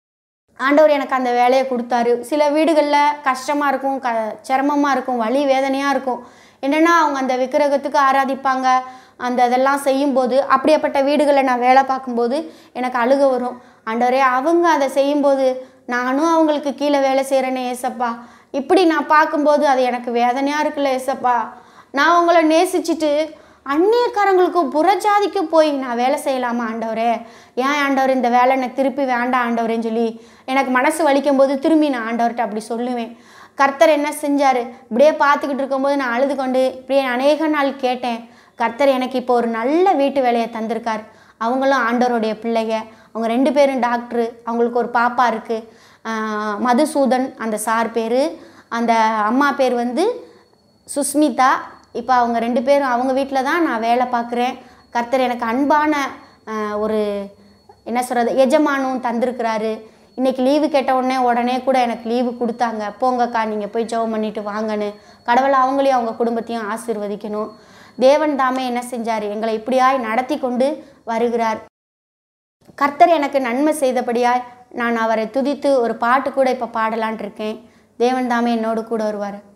ஆண்டவர் எனக்கு அந்த வேலையை கொடுத்தாரு சில வீடுகளில் கஷ்டமாக இருக்கும் க சிரமமாக இருக்கும் வலி வேதனையாக இருக்கும் என்னென்னா அவங்க அந்த விக்கிரகத்துக்கு ஆராதிப்பாங்க அந்த இதெல்லாம் செய்யும்போது அப்படியேப்பட்ட வீடுகளில் நான் வேலை பார்க்கும்போது எனக்கு அழுக வரும் ஆண்டவரே அவங்க அதை செய்யும்போது நானும் அவங்களுக்கு கீழே வேலை செய்கிறேனே ஏசப்பா இப்படி நான் பார்க்கும்போது அது எனக்கு வேதனையாக இருக்குல்ல ஏசப்பா நான் அவங்கள நேசிச்சிட்டு அந்நியக்காரங்களுக்கு புறஜாதிக்கு போய் நான் வேலை செய்யலாமா ஆண்டவரே ஏன் ஆண்டவர் இந்த வேலை எனக்கு திருப்பி வேண்டாம் ஆண்டவரேன்னு சொல்லி எனக்கு மனசு வலிக்கும் போது திரும்பி நான் ஆண்டவர்கிட்ட அப்படி சொல்லுவேன் கர்த்தர் என்ன செஞ்சார் இப்படியே பார்த்துக்கிட்டு இருக்கும்போது நான் அழுது கொண்டு இப்படியே அநேக நாள் கேட்டேன் கர்த்தர் எனக்கு இப்போ ஒரு நல்ல வீட்டு வேலையை தந்திருக்கார் அவங்களும் ஆண்டவருடைய பிள்ளைங்க அவங்க ரெண்டு பேரும் டாக்டரு அவங்களுக்கு ஒரு பாப்பா இருக்குது மதுசூதன் அந்த சார் பேர் அந்த அம்மா பேர் வந்து சுஸ்மிதா இப்போ அவங்க ரெண்டு பேரும் அவங்க வீட்டில் தான் நான் வேலை பார்க்குறேன் கர்த்தர் எனக்கு அன்பான ஆஹ், ஒரு என்ன சொல்கிறது எஜமானும் தந்திருக்கிறாரு இன்னைக்கு லீவு கேட்ட உடனே உடனே கூட எனக்கு லீவு கொடுத்தாங்க போங்கக்கா நீங்கள் போய் ஜெபம் பண்ணிட்டு வாங்கன்னு கடவுள் அவங்களையும் அவங்க குடும்பத்தையும் ஆசீர்வதிக்கணும் தேவன் தாமே என்ன செஞ்சார் எங்களை இப்படியாய் நடத்தி கொண்டு வருகிறார் கர்த்தர் எனக்கு நன்மை செய்தபடியாய் நான் அவரை துதித்து ஒரு பாட்டு கூட இப்போ பாடலான் இருக்கேன் தேவன் தாமே என்னோடு கூட வருவார்